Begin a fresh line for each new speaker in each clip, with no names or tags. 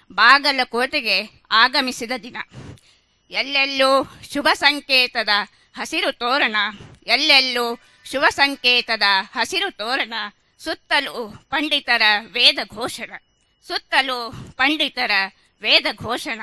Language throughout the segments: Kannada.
ಬಾಗಲಕೋಟೆಗೆ ಆಗಮಿಸಿದ ದಿನ ಎಲ್ಲೆಲ್ಲೂ ಶುಭ ಸಂಕೇತದ ಹಸಿರು ತೋರಣ ಎಲ್ಲೆಲ್ಲೂ ಶುಭ ಸಂಕೇತದ ಹಸಿರು ತೋರಣ ಸುತ್ತಲೂ ಪಂಡಿತರ ವೇದ ಘೋಷಣ ಸುತ್ತಲೂ ಪಂಡಿತರ ವೇದ ಘೋಷಣ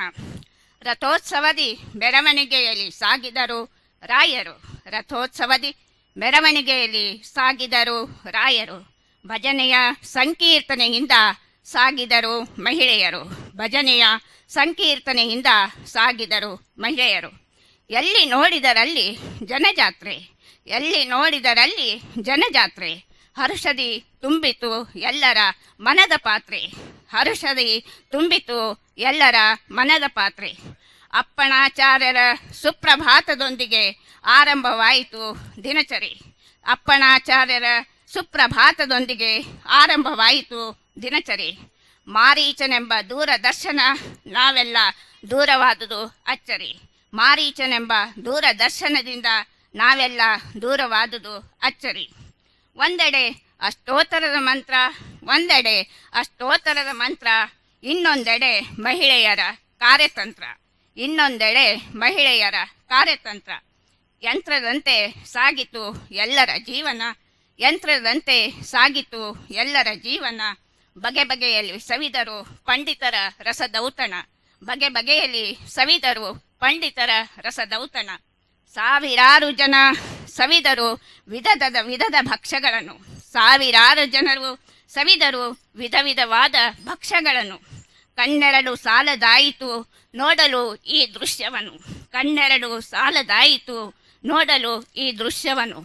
ರಥೋತ್ಸವದಿ ಮೆರವಣಿಗೆಯಲ್ಲಿ ಸಾಗಿದರು ರಾಯರು ರಥೋತ್ಸವದಿ ಮೆರವಣಿಗೆಯಲ್ಲಿ ಸಾಗಿದರು ರಾಯರು ಭಜನೆಯ ಸಂಕೀರ್ತನೆಯಿಂದ ಸಾಗಿದರು ಮಹಿಳೆಯರು ಭಜನೆಯ ಸಂಕೀರ್ತನೆಯಿಂದ ಸಾಗಿದರು ಮಹಿಳೆಯರು ಎಲ್ಲಿ ನೋಡಿದರಲ್ಲಿ ಜನಜಾತ್ರೆ ಎಲ್ಲಿ ನೋಡಿದರಲ್ಲಿ ಜನಜಾತ್ರೆ ಹರ್ಷದಿ ತುಂಬಿತು ಎಲ್ಲರ ಮನದ ಪಾತ್ರೆ ಹರ್ಷದಿ ತುಂಬಿತು ಎಲ್ಲರ ಮನದ ಪಾತ್ರೆ ಅಪ್ಪಣಾಚಾರ್ಯರ ಸುಪ್ರಭಾತದೊಂದಿಗೆ ಆರಂಭವಾಯಿತು ದಿನಚರಿ ಅಪ್ಪಣಾಚಾರ್ಯರ ಸುಪ್ರಭಾತದೊಂದಿಗೆ ಆರಂಭವಾಯಿತು ದಿನಚರಿ ಮಾರೀಚನೆಂಬ ದೂರದರ್ಶನ ನಾವೆಲ್ಲ ದೂರವಾದುದು ಅಚ್ಚರಿ ಮಾರೀಚನೆಂಬ ದೂರದರ್ಶನದಿಂದ ನಾವೆಲ್ಲ ದೂರವಾದುದು ಅಚ್ಚರಿ ಒಂದೆಡೆ ಅಷ್ಟೋತ್ತರದ ಮಂತ್ರ ಒಂದೆಡೆ ಅಷ್ಟೋತ್ತರದ ಮಂತ್ರ ಇನ್ನೊಂದೆಡೆ ಮಹಿಳೆಯರ ಕಾರ್ಯತಂತ್ರ ಇನ್ನೊಂದೆಡೆ ಮಹಿಳೆಯರ ಕಾರ್ಯತಂತ್ರ ಯಂತ್ರದಂತೆ ಸಾಗಿತು ಎಲ್ಲರ ಜೀವನ ಯಂತ್ರದಂತೆ ಸಾಗಿತು ಎಲ್ಲರ ಜೀವನ ಬಗೆ ಬಗೆಯಲ್ಲಿ ಸವಿದರು ಪಂಡಿತರ ರಸದೌತಣ ಬಗೆ ಬಗೆಯಲ್ಲಿ ಸವಿದರು ಪಂಡಿತರ ರಸದೌತಣ ಸಾವಿರಾರು ಜನ ಸವಿದರು ವಿಧದ ವಿಧದ ಭಕ್ಷ್ಯಗಳನ್ನು ಸಾವಿರಾರು ಜನರು ಸವಿದರು ವಿಧ ವಿಧವಾದ ಭಕ್ಷ್ಯಗಳನ್ನು ಕಣ್ಣೆರಡು ಸಾಲದಾಯಿತು ನೋಡಲು ಈ ದೃಶ್ಯವನ್ನು ಕಣ್ಣೆರಡು ಸಾಲದಾಯಿತು ನೋಡಲು ಈ ದೃಶ್ಯವನ್ನು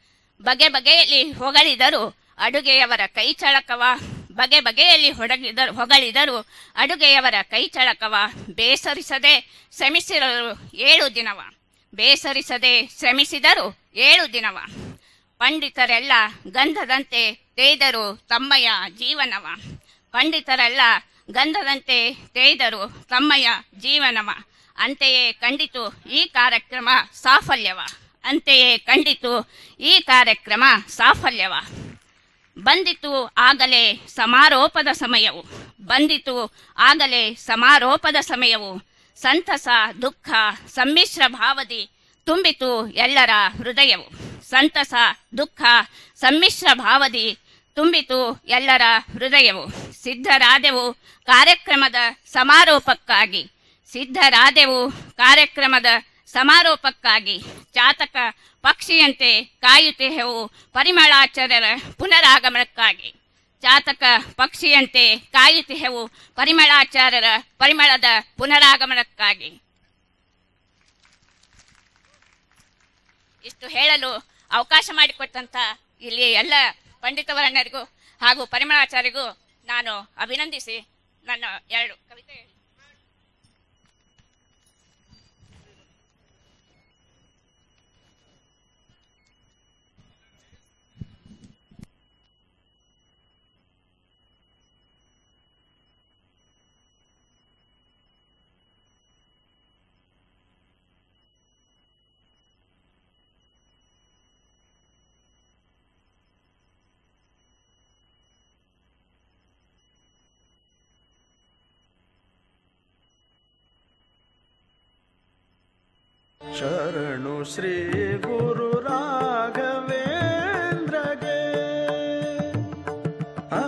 ಬಗೆ ಬಗೆಯಲ್ಲಿ ಹೊಗಳಿದರು ಅಡುಗೆಯವರ ಕೈ ಚಳಕವ ಬಗೆ ಬಗೆಯಲ್ಲಿ ಹೊಡಗಿದರು ಹೊಗಳಿದರು ಅಡುಗೆಯವರ ಕೈ ಚಳಕವ ಬೇಸರಿಸದೆ ಶ್ರಮಿಸಿದರು ಏಳು ದಿನವ ಬೇಸರಿಸದೆ ಶ್ರಮಿಸಿದರು ಏಳು ದಿನವ ಪಂಡಿತರೆಲ್ಲ ಗಂಧದಂತೆ ತೇದರು ತಮ್ಮಯ ಜೀವನವ ಪಂಡಿತರೆಲ್ಲ ಗಂಧದಂತೆ ತೇದರು ತಮ್ಮಯ ಜೀವನವ ಅಂತೆಯೇ ಕಂಡಿತು ಈ ಕಾರ್ಯಕ್ರಮ ಸಾಫಲ್ಯವ ಅಂತೆಯೇ ಕಂಡಿತು ಈ ಕಾರ್ಯಕ್ರಮ ಸಾಫಲ್ಯವ ಬಂದಿತು ಆಗಲೇ ಸಮಾರೋಪದ ಸಮಯವು ಬಂದಿತು ಆಗಲೇ ಸಮಾರೋಪದ ಸಮಯವು ಸಂತಸ ದುಃಖ ಸಮ್ಮಿಶ್ರ ಭಾವದಿ ತುಂಬಿತು ಎಲ್ಲರ ಹೃದಯವು ಸಂತಸ ದುಃಖ ಸಮ್ಮಿಶ್ರ ಭಾವದಿ ತುಂಬಿತು ಎಲ್ಲರ ಹೃದಯವು ಸಿದ್ಧರಾದೆವು ಕಾರ್ಯಕ್ರಮದ ಸಮಾರೋಪಕ್ಕಾಗಿ ಸಿದ್ಧರಾದೆವು ಕಾರ್ಯಕ್ರಮದ ಸಮಾರೋಪಕ್ಕಾಗಿ ಚಾತಕ ಪಕ್ಷಿಯಂತೆ ಕಾಯುತ್ತಿಹೆವು ಪರಿಮಳಾಚಾರ್ಯರ ಪುನರಾಗಮನಕ್ಕಾಗಿ ಚಾತಕ ಪಕ್ಷಿಯಂತೆ ಕಾಯುತ್ತಿಹೆವು ಪರಿಮಳಾಚಾರ್ಯರ ಪರಿಮಳದ ಪುನರಾಗಮನಕ್ಕಾಗಿ ಇಷ್ಟು ಹೇಳಲು ಅವಕಾಶ ಮಾಡಿಕೊಟ್ಟಂತ ಇಲ್ಲಿ ಎಲ್ಲ ಪಂಡಿತವರಣ್ಣರಿಗೂ ಹಾಗೂ ಪರಿಮಳಾಚಾರ್ಯರಿಗೂ ನಾನು ಅಭಿನಂದಿಸಿ ನನ್ನ ಎರಡು ಕವಿತೆ ಹೇಳಿ
ಶರಣು ಶ್ರೀ ಗುರು ರಾಘವೇಂದ್ರಗೆ ಆ,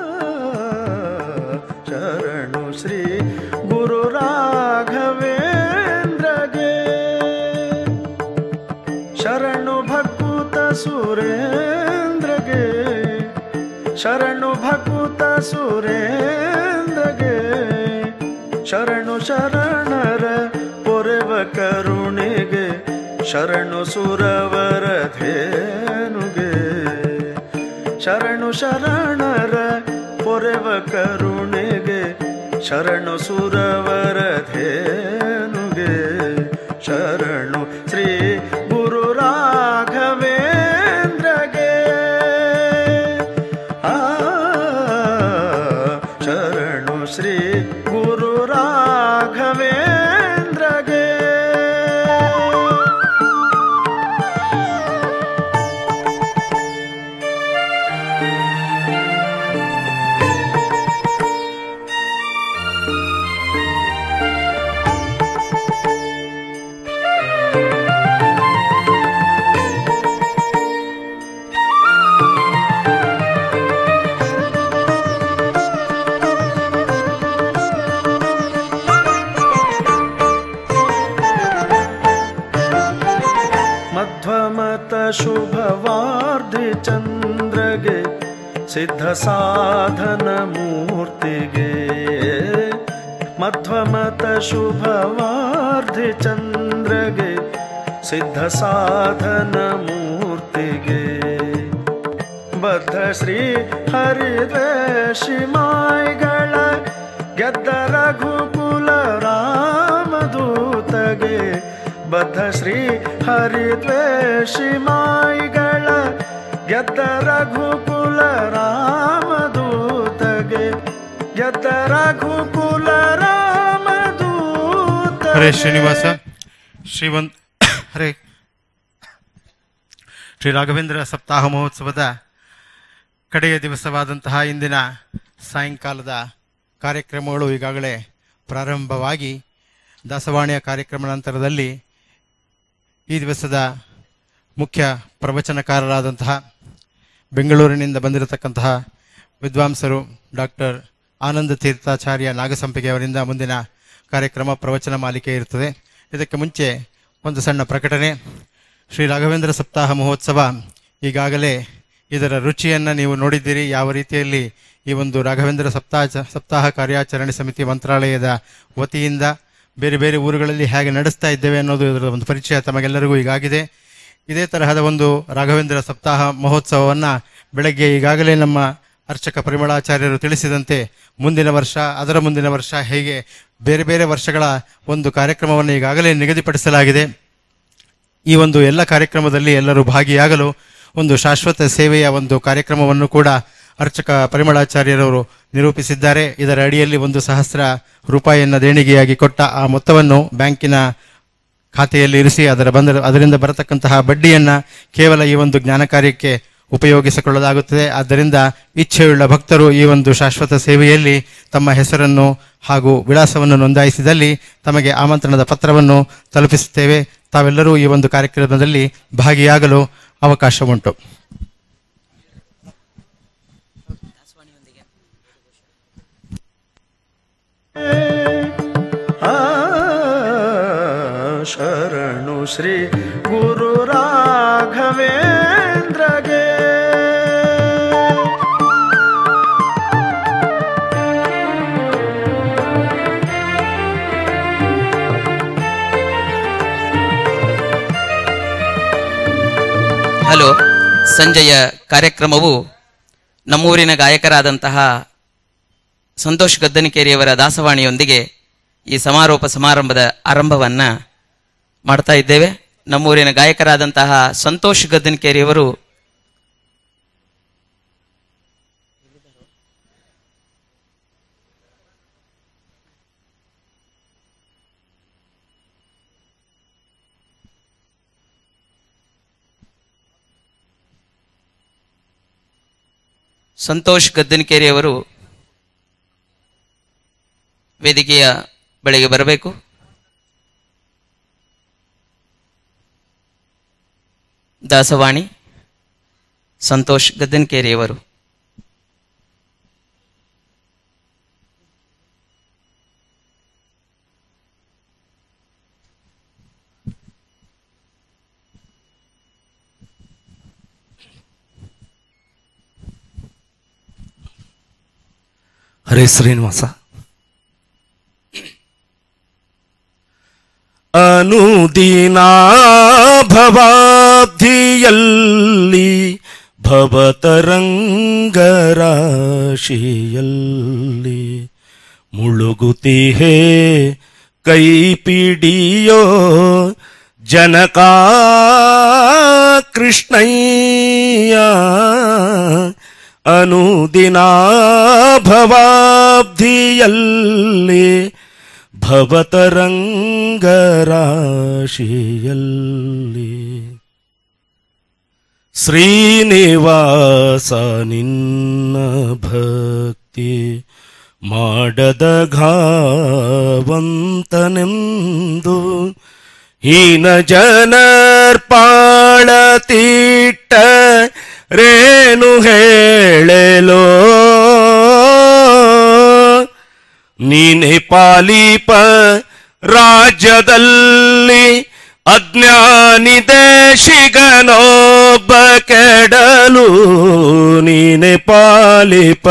ಶರಣು ಶ್ರೀ ಗುರು ರಾಘವೇಂದ್ರಗೆ ಶರಣು ಭಕುತ ಸುರೇಂದ್ರಗೆ ಶರಣು ಭಕುತ ಸುರೇಂದ್ರಗೆ ಶರಣು ಶರಣರ ಪೊರೆವ ಕರುಣೆಗೆ ಶರಣು ಸುರವರ ಧೇನುಗೆ ಶರಣು ಶರಣರ ಪೊರೆವ ಕರುಣೆಗೆ ಶರಣು ಸುರವರ ಧೇನುಗೆ ಶರಣು ಶ್ರೀ ಗುರು ರಾಘವೇಂದ್ರಗೆ ಆ ಶರಣು ಶ್ರೀ ಗುರು ರಾಘವೇಂದ್ರಗೆ ಶುಭವಾರ್ಧಿ ಚಂದ್ರಗೆ ಸಿದ್ಧ ಸಾಧನ ಮೂರ್ತಿಗೆ ಮಧ್ವಮತ ಶುಭವಾರ್ಧಿ ಚಂದ್ರಗೆ ಸಿದ್ಧ ಸಾಧನ ಮೂರ್ತಿಗೆ ಬದ್ಧ ಶ್ರೀ ಹರಿದ್ವೇಷಿ ಮಾಯ್ಗಳ ಗೆದ್ದ ರಘುಕುಲ ರಾಮದೂತಗೆ ಬದ್ಧ ಶ್ರೀ ಹರಿದ್ವೇಷಿ ಮಾಯ್ಗಳ ಗೆದ್ದ ರಘುಕುಲ ರಾಮದೂತಗೆ ಗೆದ್ದ ರಘುಕುಲ ರಾಮದೂತ
ಹರೇ ಶ್ರೀನಿವಾಸ ಶ್ರೀವಂತ್ ಹರೇ ಶ್ರೀ ರಾಘವೇಂದ್ರ ಸಪ್ತಾಹ ಮಹೋತ್ಸವದ ಕಡೆಯ ದಿವಸವಾದಂತಹ ಇಂದಿನ ಸಾಯಂಕಾಲದ ಕಾರ್ಯಕ್ರಮಗಳು ಈಗಾಗಲೇ ಪ್ರಾರಂಭವಾಗಿ ದಾಸವಾಣಿಯ ಕಾರ್ಯಕ್ರಮ ನಂತರದಲ್ಲಿ ಈ ದಿವಸದ ಮುಖ್ಯ ಪ್ರವಚನಕಾರರಾದಂತಹ ಬೆಂಗಳೂರಿನಿಂದ ಬಂದಿರತಕ್ಕಂತಹ ವಿದ್ವಾಂಸರು ಡಾಕ್ಟರ್ ಆನಂದ ತೀರ್ಥಾಚಾರ್ಯ ನಾಗಸಂಪಿಗೆ ಅವರಿಂದ ಮುಂದಿನ ಕಾರ್ಯಕ್ರಮ ಪ್ರವಚನ ಮಾಲಿಕೆ ಇರುತ್ತದೆ ಇದಕ್ಕೆ ಮುಂಚೆ ಒಂದು ಸಣ್ಣ ಪ್ರಕಟಣೆ ಶ್ರೀ ರಾಘವೇಂದ್ರ ಸಪ್ತಾಹ ಮಹೋತ್ಸವ ಈಗಾಗಲೇ ಇದರ ರುಚಿಯನ್ನು ನೀವು ನೋಡಿದ್ದೀರಿ ಯಾವ ರೀತಿಯಲ್ಲಿ ಈ ಒಂದು ರಾಘವೇಂದ್ರ ಸಪ್ತಾಹ ಸಪ್ತಾಹ ಕಾರ್ಯಾಚರಣೆ ಸಮಿತಿ ಮಂತ್ರಾಲಯದ ವತಿಯಿಂದ ಬೇರೆ ಬೇರೆ ಊರುಗಳಲ್ಲಿ ಹೇಗೆ ನಡೆಸ್ತಾ ಇದ್ದೇವೆ ಅನ್ನೋದು ಇದರ ಒಂದು ಪರಿಚಯ ತಮಗೆಲ್ಲರಿಗೂ ಈಗಾಗಿದೆ ಇದೇ ತರಹದ ಒಂದು ರಾಘವೇಂದ್ರ ಸಪ್ತಾಹ ಮಹೋತ್ಸವವನ್ನು ಬೆಳಗ್ಗೆ ಈಗಾಗಲೇ ನಮ್ಮ ಅರ್ಚಕ ಪರಿಮಳಾಚಾರ್ಯರು ತಿಳಿಸಿದಂತೆ ಮುಂದಿನ ವರ್ಷ ಅದರ ಮುಂದಿನ ವರ್ಷ ಹೇಗೆ ಬೇರೆ ಬೇರೆ ವರ್ಷಗಳ ಒಂದು ಕಾರ್ಯಕ್ರಮವನ್ನು ಈಗಾಗಲೇ ನಿಗದಿಪಡಿಸಲಾಗಿದೆ ಈ ಒಂದು ಎಲ್ಲ ಕಾರ್ಯಕ್ರಮದಲ್ಲಿ ಎಲ್ಲರೂ ಭಾಗಿಯಾಗಲು ಒಂದು ಶಾಶ್ವತ ಸೇವೆಯ ಒಂದು ಕಾರ್ಯಕ್ರಮವನ್ನು ಕೂಡ ಅರ್ಚಕ ಪರಿಮಳಾಚಾರ್ಯರವರು ನಿರೂಪಿಸಿದ್ದಾರೆ ಇದರ ಅಡಿಯಲ್ಲಿ ಒಂದು ಸಹಸ್ರ ರೂಪಾಯಿಯನ್ನು ದೇಣಿಗೆಯಾಗಿ ಕೊಟ್ಟ ಆ ಮೊತ್ತವನ್ನು ಬ್ಯಾಂಕಿನ ಖಾತೆಯಲ್ಲಿ ಇರಿಸಿ ಅದರ ಬಂದ ಅದರಿಂದ ಬರತಕ್ಕಂತಹ ಬಡ್ಡಿಯನ್ನು ಕೇವಲ ಈ ಒಂದು ಜ್ಞಾನ ಕಾರ್ಯಕ್ಕೆ ಉಪಯೋಗಿಸಿಕೊಳ್ಳಲಾಗುತ್ತದೆ ಆದ್ದರಿಂದ ಇಚ್ಛೆಯುಳ್ಳ ಭಕ್ತರು ಈ ಒಂದು ಶಾಶ್ವತ ಸೇವೆಯಲ್ಲಿ ತಮ್ಮ ಹೆಸರನ್ನು ಹಾಗೂ ವಿಳಾಸವನ್ನು ನೋಂದಾಯಿಸಿದಲ್ಲಿ ತಮಗೆ ಆಮಂತ್ರಣದ ಪತ್ರವನ್ನು ತಲುಪಿಸುತ್ತೇವೆ ತಾವೆಲ್ಲರೂ ಈ ಒಂದು ಕಾರ್ಯಕ್ರಮದಲ್ಲಿ ಭಾಗಿಯಾಗಲು ಅವಕಾಶ ಉಂಟು
ಆ ಶರಣು ಶ್ರೀ ಗುರು ರಾಘವೇಂದ್ರಗೆ
ಹಲೋ ಸಂಜೆಯ ಕಾರ್ಯಕ್ರಮವು ನಮ್ಮೂರಿನ ಗಾಯಕರಾದಂತಹ ಸಂತೋಷ್ ಗದ್ದನಿಕೇರಿಯವರ ದಾಸವಾಣಿಯೊಂದಿಗೆ ಈ ಸಮಾರೋಪ ಸಮಾರಂಭದ ಆರಂಭವನ್ನ ಮಾಡ್ತಾ ಇದ್ದೇವೆ ನಮ್ಮೂರಿನ ಗಾಯಕರಾದಂತಹ ಸಂತೋಷ್ ಗದ್ದನಿಕೇರಿಯವರು ಸಂತೋಷ್ ಗದ್ದನಿಕೇರಿಯವರು ವೇದಿಕೆಯ ಬಳಿಗೆ ಬರಬೇಕು ದಾಸವಾಣಿ ಸಂತೋಷ್ ಗದ್ದನ್ಕೇರಿಯವರು
ಹರೇ ಶ್ರೀನಿವಾಸ ಅನುದಿನಾಭವಾಬ್ಧಿಯಲ್ಲಿ ಭವತರಂಗರಾಶಿಯಲ್ಲಿ ಮುಳುಗುತಿಹೇ ಕೈ ಪಿಡಿಯೋ ಜನಕ ಕೃಷ್ಣಯ್ಯ ಅನುದಿನಾಭವಾಬ್ಧಿಯಲ್ಲಿ ಭವತರಂಗರಾಶಿಯಲ್ಲಿ ಶ್ರೀನಿವಾಸ ನಿನ್ನ ಭಕ್ತಿ ಮಾಡದ ಘಾವಂತನೆಂದು ಹೀನ ಜನರ್ಪಾಳ ತೀಟ್ಟ ರೇನು ಹೇಳೆಲೋ ನೀನೆ ಪಾಲಿಪ ರಾಜ್ಯದಲ್ಲಿ ಅಜ್ಞಾನಿ ದೇಶಿಗನೊಬ್ಬ ಕೆಡಲು ನೀನೆ ಪಾಲಿಪ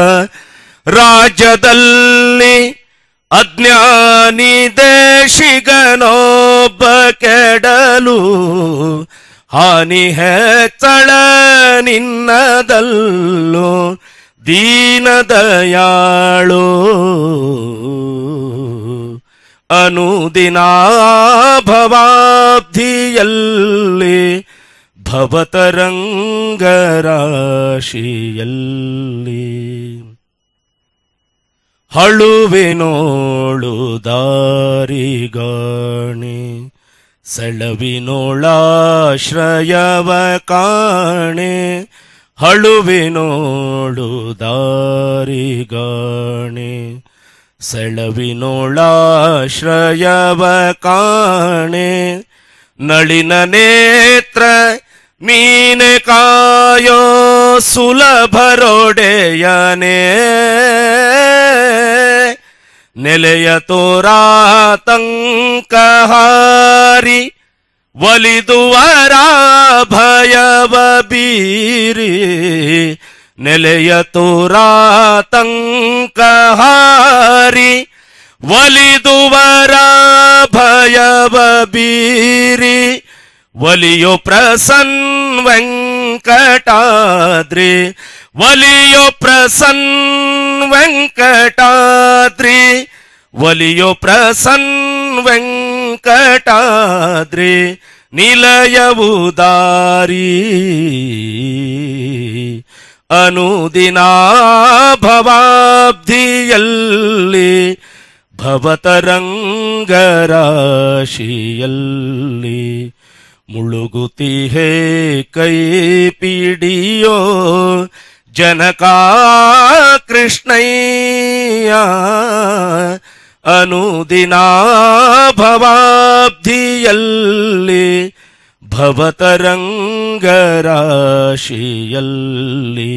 ರಾಜ್ಯದಲ್ಲಿ ಅಜ್ಞಾನಿ ದೇಶಿಗನೊಬ್ಬ ಕೆಡಲು ಹಾನಿ ಹೆಚ್ಚಳ ನಿನ್ನದಲ್ಲೋ ದೀನದಯಾಳೋ ಅನುದಿನ ಭವಾಬ್ಧಿಯಲ್ಲಿ ಭವತರಂಗರಾಶಿಯಲ್ಲಿ ಹಳುವಿನೋಳು ದಾರಿಗಾಣೆ ಸೆಳವಿನೋಳಾಶ್ರಯವ ಕಾಣೆ ಹಳುವಿನೋಳು ದಾರಿಗಾಣೆ ಸೆಳವಿನೋಳಾಶ್ರಯವ ಕಾಣೆ ನಳಿನ ನೇತ್ರ ನೀನೆ ಕಾಯೋ ಸುಲಭರೊಡೆಯನೇ ನೆಲೆಯ ತೋರಾತಂಕಹಾರಿ ಒಲಿದುವರ ಭಯವ ಬೀರಿ ನೆಲೆಯ ತೋರಾತಂಕಹಾರಿ ಒಲಿದುವರ ಭಯವ ಬೀರಿ ಒಲಿಯೋ ಪ್ರಸನ್ ವೆಂಕಟಾದ್ರಿ ಒಲಿಯೋ ಪ್ರಸನ್ ವೆಂಕಟಾದ್ರಿ ಒಲಿಯೋ ಪ್ರಸನ್ ವೆಂಕಟಾದ್ರಿ ನಿಲಯವು ದಾರಿ ಅನುದಿನ ಭವಾಬ್ಧಿಯಲ್ಲಿ ಭವತರಂಗರಾಶಿಯಲ್ಲಿ ಮುಳುಗುತಿಹೇ ಕೈ ಪಿಡಿಯೋ ಜನಕಾ ಕೃಷ್ಣಯ್ಯ ಅನುದಿನ ಭವಾಬ್ಧಿಯಲ್ಲಿ ಭವತರಂಗರಾಶಿಯಲ್ಲಿ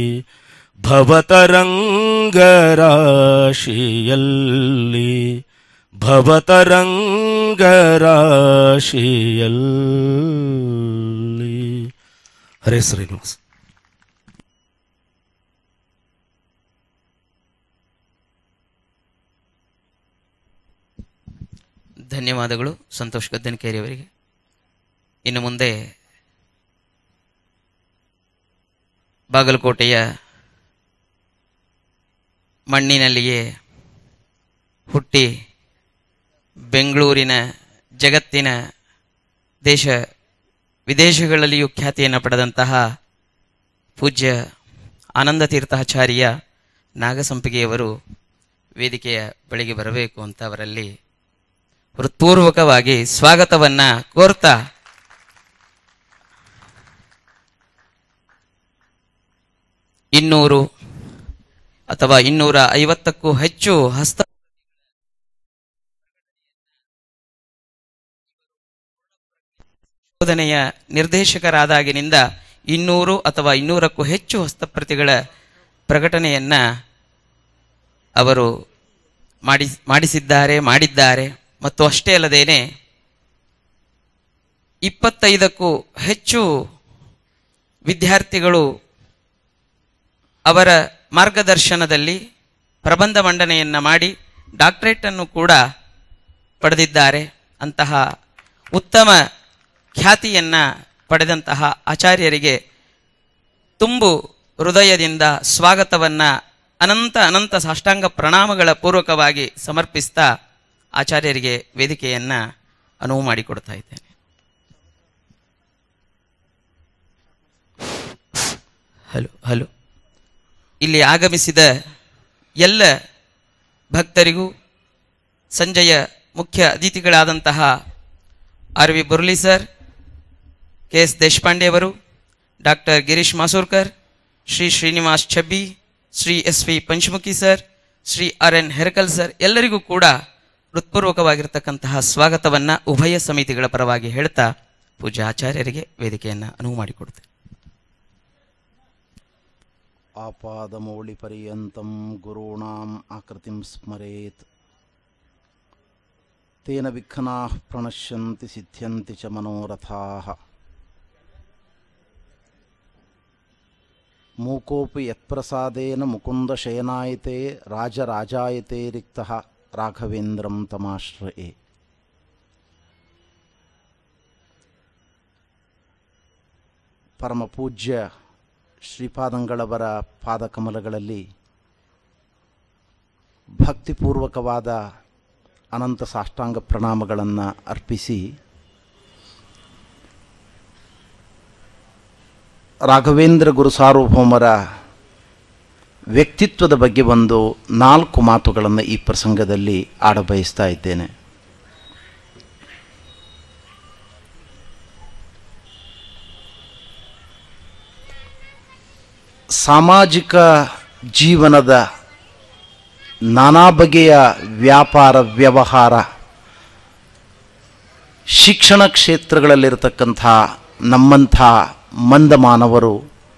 ಭವತರಂಗರಾಶಿಯಲ್ಲಿ ಭವತರಂಗರಾಶಿಯಲ್ಲಿ ಹರೇ ಶ್ರೀನಿವಾಸ್
ಧನ್ಯವಾದಗಳು ಸಂತೋಷ್ ಗದ್ದನಕೇರಿ ಅವರಿಗೆ ಇನ್ನು ಮುಂದೆ ಬಾಗಲಕೋಟೆಯ ಮಣ್ಣಿನಲ್ಲಿಯೇ ಹುಟ್ಟಿ ಬೆಂಗಳೂರಿನ ಜಗತ್ತಿನ ದೇಶ ವಿದೇಶಗಳಲ್ಲಿಯೂ ಖ್ಯಾತಿಯನ್ನು ಪಡೆದಂತಹ ಪೂಜ್ಯ ಆನಂದ ತೀರ್ಥಾಚಾರ್ಯ ನಾಗಸಂಪಿಗೆಯವರು ವೇದಿಕೆಯ ಬಳಿಗೆ ಬರಬೇಕು ಅಂತ ಅವರಲ್ಲಿ ಹೃತ್ಪೂರ್ವಕವಾಗಿ ಸ್ವಾಗತವನ್ನ ಕೋರ್ತಾ ಇನ್ನೂರು ಅಥವಾ ಇನ್ನೂರ ಐವತ್ತಕ್ಕೂ ಹೆಚ್ಚು ಹಸ್ತ ಶೋಧನೆಯ ನಿರ್ದೇಶಕರಾದಾಗಿನಿಂದ ಇನ್ನೂರು ಅಥವಾ ಇನ್ನೂರಕ್ಕೂ ಹೆಚ್ಚು ಹಸ್ತಪ್ರತಿಗಳ ಪ್ರಕಟಣೆಯನ್ನ ಅವರು ಮಾಡಿ ಮಾಡಿಸಿದ್ದಾರೆ ಮಾಡಿದ್ದಾರೆ ಮತ್ತು ಅಷ್ಟೇ ಅಲ್ಲದೇನೆ ಇಪ್ಪತ್ತೈದಕ್ಕೂ ಹೆಚ್ಚು ವಿದ್ಯಾರ್ಥಿಗಳು ಅವರ ಮಾರ್ಗದರ್ಶನದಲ್ಲಿ ಪ್ರಬಂಧ ಮಂಡನೆಯನ್ನ ಮಾಡಿ ಡಾಕ್ಟರೇಟ್ ಅನ್ನು ಕೂಡ ಪಡೆದಿದ್ದಾರೆ ಅಂತಹ ಉತ್ತಮ ಖ್ಯಾತಿಯನ್ನ ಪಡೆದಂತಹ ಆಚಾರ್ಯರಿಗೆ ತುಂಬು ಹೃದಯದಿಂದ ಸ್ವಾಗತವನ್ನ ಅನಂತ ಅನಂತ ಸಾಷ್ಟಾಂಗ ಪ್ರಣಾಮಗಳ ಪೂರ್ವಕವಾಗಿ ಸಮರ್ಪಿಸ್ತಾ ಆಚಾರ್ಯರಿಗೆ ವೇದಿಕೆಯನ್ನ ಅನುವು ಮಾಡಿಕೊಡ್ತಾ ಇದ್ದೇನೆ ಹಲೋ ಹಲೋ ಇಲ್ಲಿ ಆಗಮಿಸಿದ ಎಲ್ಲ ಭಕ್ತರಿಗೂ ಸಂಜೆಯ ಮುಖ್ಯ ಅತಿಥಿಗಳಾದಂತಹ R V Burli sir K S Deshpande ಅವರು doctor Girish Masurkar Shri Srinivas Chhabbi Shri S V Panchamukhi sir Shri R N Herakal sir ಎಲ್ಲರಿಗೂ ಕೂಡ ಹೃತ್ಪೂರ್ವಕವಾಗಿರ್ತಕ್ಕಂತಹ ಸ್ವಾಗತವನ್ನ ಉಭಯ ಸಮಿತಿಗಳ ಪರವಾಗಿ ಹೇಳ್ತಾ ಪೂಜ್ಯ ಆಚಾರ್ಯರಿಗೆ ವೇದಿಕೆಯನ್ನ ಅನುವು ಮಾಡಿಕೊಡ್ತೇನೆ
आपादमौलिपर्यन्तं गुरूणाम् आकृतिं स्मरेत् ತೇನ ವಿಘ್ನಾಃ ಪ್ರಣಶ್ಯಂತಿ ಸಿದ್ಧ್ಯಂತಿ ಚ ಮನೋರಥಾಃ ಮೂಕೋಪಿ ಯತ್ಪ್ರಸಾದೇನ ಮುಕುಂದ ಶಯನಾಯತೆ ರಾಜರಾಜಾಯತೆ ರಿಕ್ತಃ ರಾಘವೇಂದ್ರಂ ತಮಾಶ್ರಯೇ ಪರಮ ಪೂಜ್ಯ ಶ್ರೀಪಾದಂಗಳವರ ಪಾದಕಮಲಗಳಲ್ಲಿ ಭಕ್ತಿಪೂರ್ವಕವಾದ ಅನಂತ ಸಾಷ್ಟಾಂಗ ಪ್ರಣಾಮಗಳನ್ನು ಅರ್ಪಿಸಿ ರಾಘವೇಂದ್ರ ಗುರು ಸಾರ್ವಭೌಮರ ವ್ಯಕ್ತಿತ್ವದ ಬಗ್ಗೆ ಒಂದು ನಾಲ್ಕು ಮಾತುಗಳನ್ನು ಈ ಪ್ರಸಂಗದಲ್ಲಿ ಆಡಬಯಸ್ತಾ ಇದ್ದೇನೆ ಸಾಮಾಜಿಕ ಜೀವನದ ನಾನಾ ಬಗೆಯ ವ್ಯಾಪಾರ ವ್ಯವಹಾರ ಶಿಕ್ಷಣ ಕ್ಷೇತ್ರಗಳಲ್ಲಿರತಕ್ಕಂಥ ನಮ್ಮಂಥ ಮಂದ ಮಾನವರು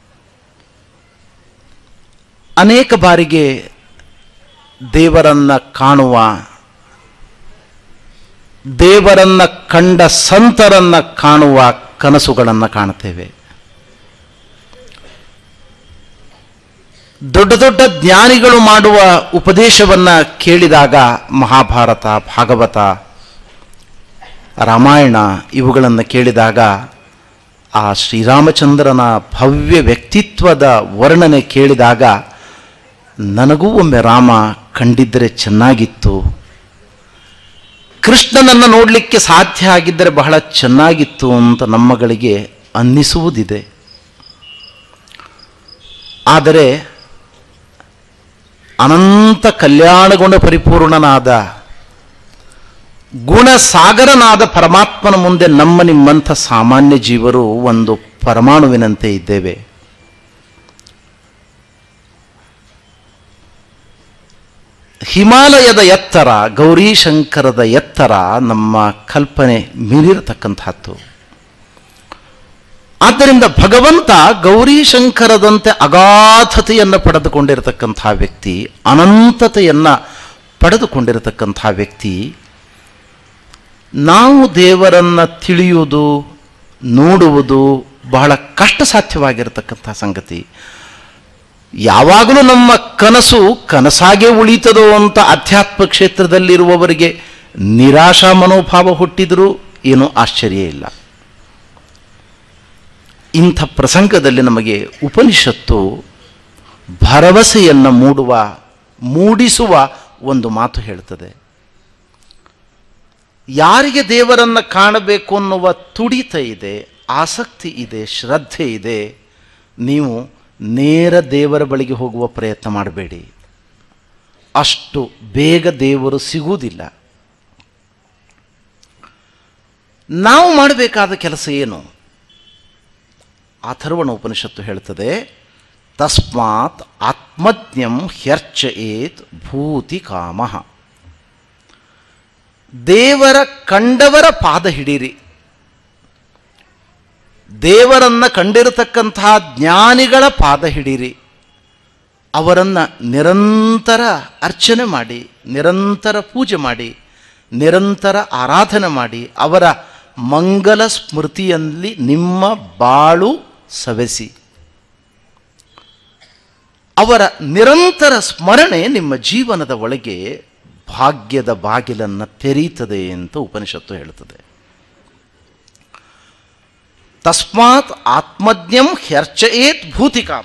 ಅನೇಕ ಬಾರಿಗೆ ದೇವರನ್ನು ಕಾಣುವ ದೇವರನ್ನು ಕಂಡ ಸಂತರನ್ನು ಕಾಣುವ ಕನಸುಗಳನ್ನು ಕಾಣುತ್ತೇವೆ ದೊಡ್ಡ ದೊಡ್ಡ ಜ್ಞಾನಿಗಳು ಮಾಡುವ ಉಪದೇಶವನ್ನು ಕೇಳಿದಾಗ ಮಹಾಭಾರತ ಭಾಗವತ ರಾಮಾಯಣ ಇವುಗಳನ್ನು ಕೇಳಿದಾಗ ಆ ಶ್ರೀರಾಮಚಂದ್ರನ ಭವ್ಯ ವ್ಯಕ್ತಿತ್ವದ ವರ್ಣನೆ ಕೇಳಿದಾಗ ನನಗೂ ಒಮ್ಮೆ ರಾಮ ಕಂಡಿದ್ದರೆ ಚೆನ್ನಾಗಿತ್ತು ಕೃಷ್ಣನನ್ನು ನೋಡಲಿಕ್ಕೆ ಸಾಧ್ಯ ಆಗಿದ್ದರೆ ಬಹಳ ಚೆನ್ನಾಗಿತ್ತು ಅಂತ ನಮ್ಮಗಳಿಗೆ ಅನ್ನಿಸುವುದಿದೆ ಆದರೆ ಅನಂತ ಕಲ್ಯಾಣಗುಣ ಪರಿಪೂರ್ಣನಾದ ಗುಣಸಾಗರನಾದ ಪರಮಾತ್ಮನ ಮುಂದೆ ನಮ್ಮ ನಿಮ್ಮಂಥ ಸಾಮಾನ್ಯ ಜೀವರು ಒಂದು ಪರಮಾಣುವಿನಂತೆ ಇದ್ದೇವೆ ಹಿಮಾಲಯದ ಎತ್ತರ ಗೌರೀಶಂಕರದ ಎತ್ತರ ನಮ್ಮ ಕಲ್ಪನೆ ಮೀರಿರತಕ್ಕಂಥದ್ದು ಆದ್ದರಿಂದ ಭಗವಂತ ಗೌರೀಶಂಕರದಂತೆ ಅಗಾಧತೆಯನ್ನು ಪಡೆದುಕೊಂಡಿರತಕ್ಕಂಥ ವ್ಯಕ್ತಿ ಅನಂತತೆಯನ್ನು ಪಡೆದುಕೊಂಡಿರತಕ್ಕಂಥ ವ್ಯಕ್ತಿ ನಾವು ದೇವರನ್ನು ತಿಳಿಯುವುದು ನೋಡುವುದು ಬಹಳ ಕಷ್ಟ ಸಾಧ್ಯವಾಗಿರತಕ್ಕಂಥ ಸಂಗತಿ ಯಾವಾಗಲೂ ನಮ್ಮ ಕನಸು ಕನಸಾಗೇ ಉಳಿತದೋ ಅಂತ ಅಧ್ಯಾತ್ಮ ಕ್ಷೇತ್ರದಲ್ಲಿರುವವರಿಗೆ ನಿರಾಶಾ ಮನೋಭಾವ ಹುಟ್ಟಿದರೂ ಏನೂ ಆಶ್ಚರ್ಯ ಇಲ್ಲ ಇಂಥ ಪ್ರಸಂಗದಲ್ಲಿ ನಮಗೆ ಉಪನಿಷತ್ತು ಭರವಸೆಯನ್ನು ಮೂಡುವ ಮೂಡಿಸುವ ಒಂದು ಮಾತು ಹೇಳ್ತದೆ ಯಾರಿಗೆ ದೇವರನ್ನು ಕಾಣಬೇಕು ಅನ್ನುವ ತುಡಿತ ಇದೆ ಆಸಕ್ತಿ ಇದೆ ಶ್ರದ್ಧೆ ಇದೆ ನೀವು ನೇರ ದೇವರ ಬಳಿಗೆ ಹೋಗುವ ಪ್ರಯತ್ನ ಮಾಡಬೇಡಿ ಅಷ್ಟು ಬೇಗ ದೇವರು ಸಿಗುವುದಿಲ್ಲ ನಾವು ಮಾಡಬೇಕಾದ ಕೆಲಸ ಏನು ಅಥರ್ವಣ ಉಪನಿಷತ್ತು ಹೇಳ್ತದೆ ತಸ್ಮಾತ್ ಆತ್ಮಜ್ಞಂ ಹ್ಯರ್ಚಯೇತ್ ಭೂತಿ ಕಾಮ ದೇವರ ಕಂಡವರ ಪಾದ ಹಿಡೀರಿ ದೇವರನ್ನು ಕಂಡಿರತಕ್ಕಂತಹ ಜ್ಞಾನಿಗಳ ಪಾದ ಹಿಡೀರಿ ಅವರನ್ನು ನಿರಂತರ ಅರ್ಚನೆ ಮಾಡಿ ನಿರಂತರ ಪೂಜೆ ಮಾಡಿ ನಿರಂತರ ಆರಾಧನೆ ಮಾಡಿ ಅವರ ಮಂಗಲ ಸ್ಮೃತಿಯಲ್ಲಿ ನಿಮ್ಮ ಬಾಳು ಸವೆಸಿ ಅವರ ನಿರಂತರ ಸ್ಮರಣೆ ನಿಮ್ಮ ಜೀವನದ ಒಳಗೆ ಭಾಗ್ಯದ ಬಾಗಿಲನ್ನು ತೆರೀತದೆ ಅಂತ ಉಪನಿಷತ್ತು ಹೇಳ್ತದೆ ತಸ್ಮಾತ್ ಆತ್ಮಜ್ಞಂ ಹ್ಯರ್ಚಯೇತ್ ಭೂತಿಕಾಮ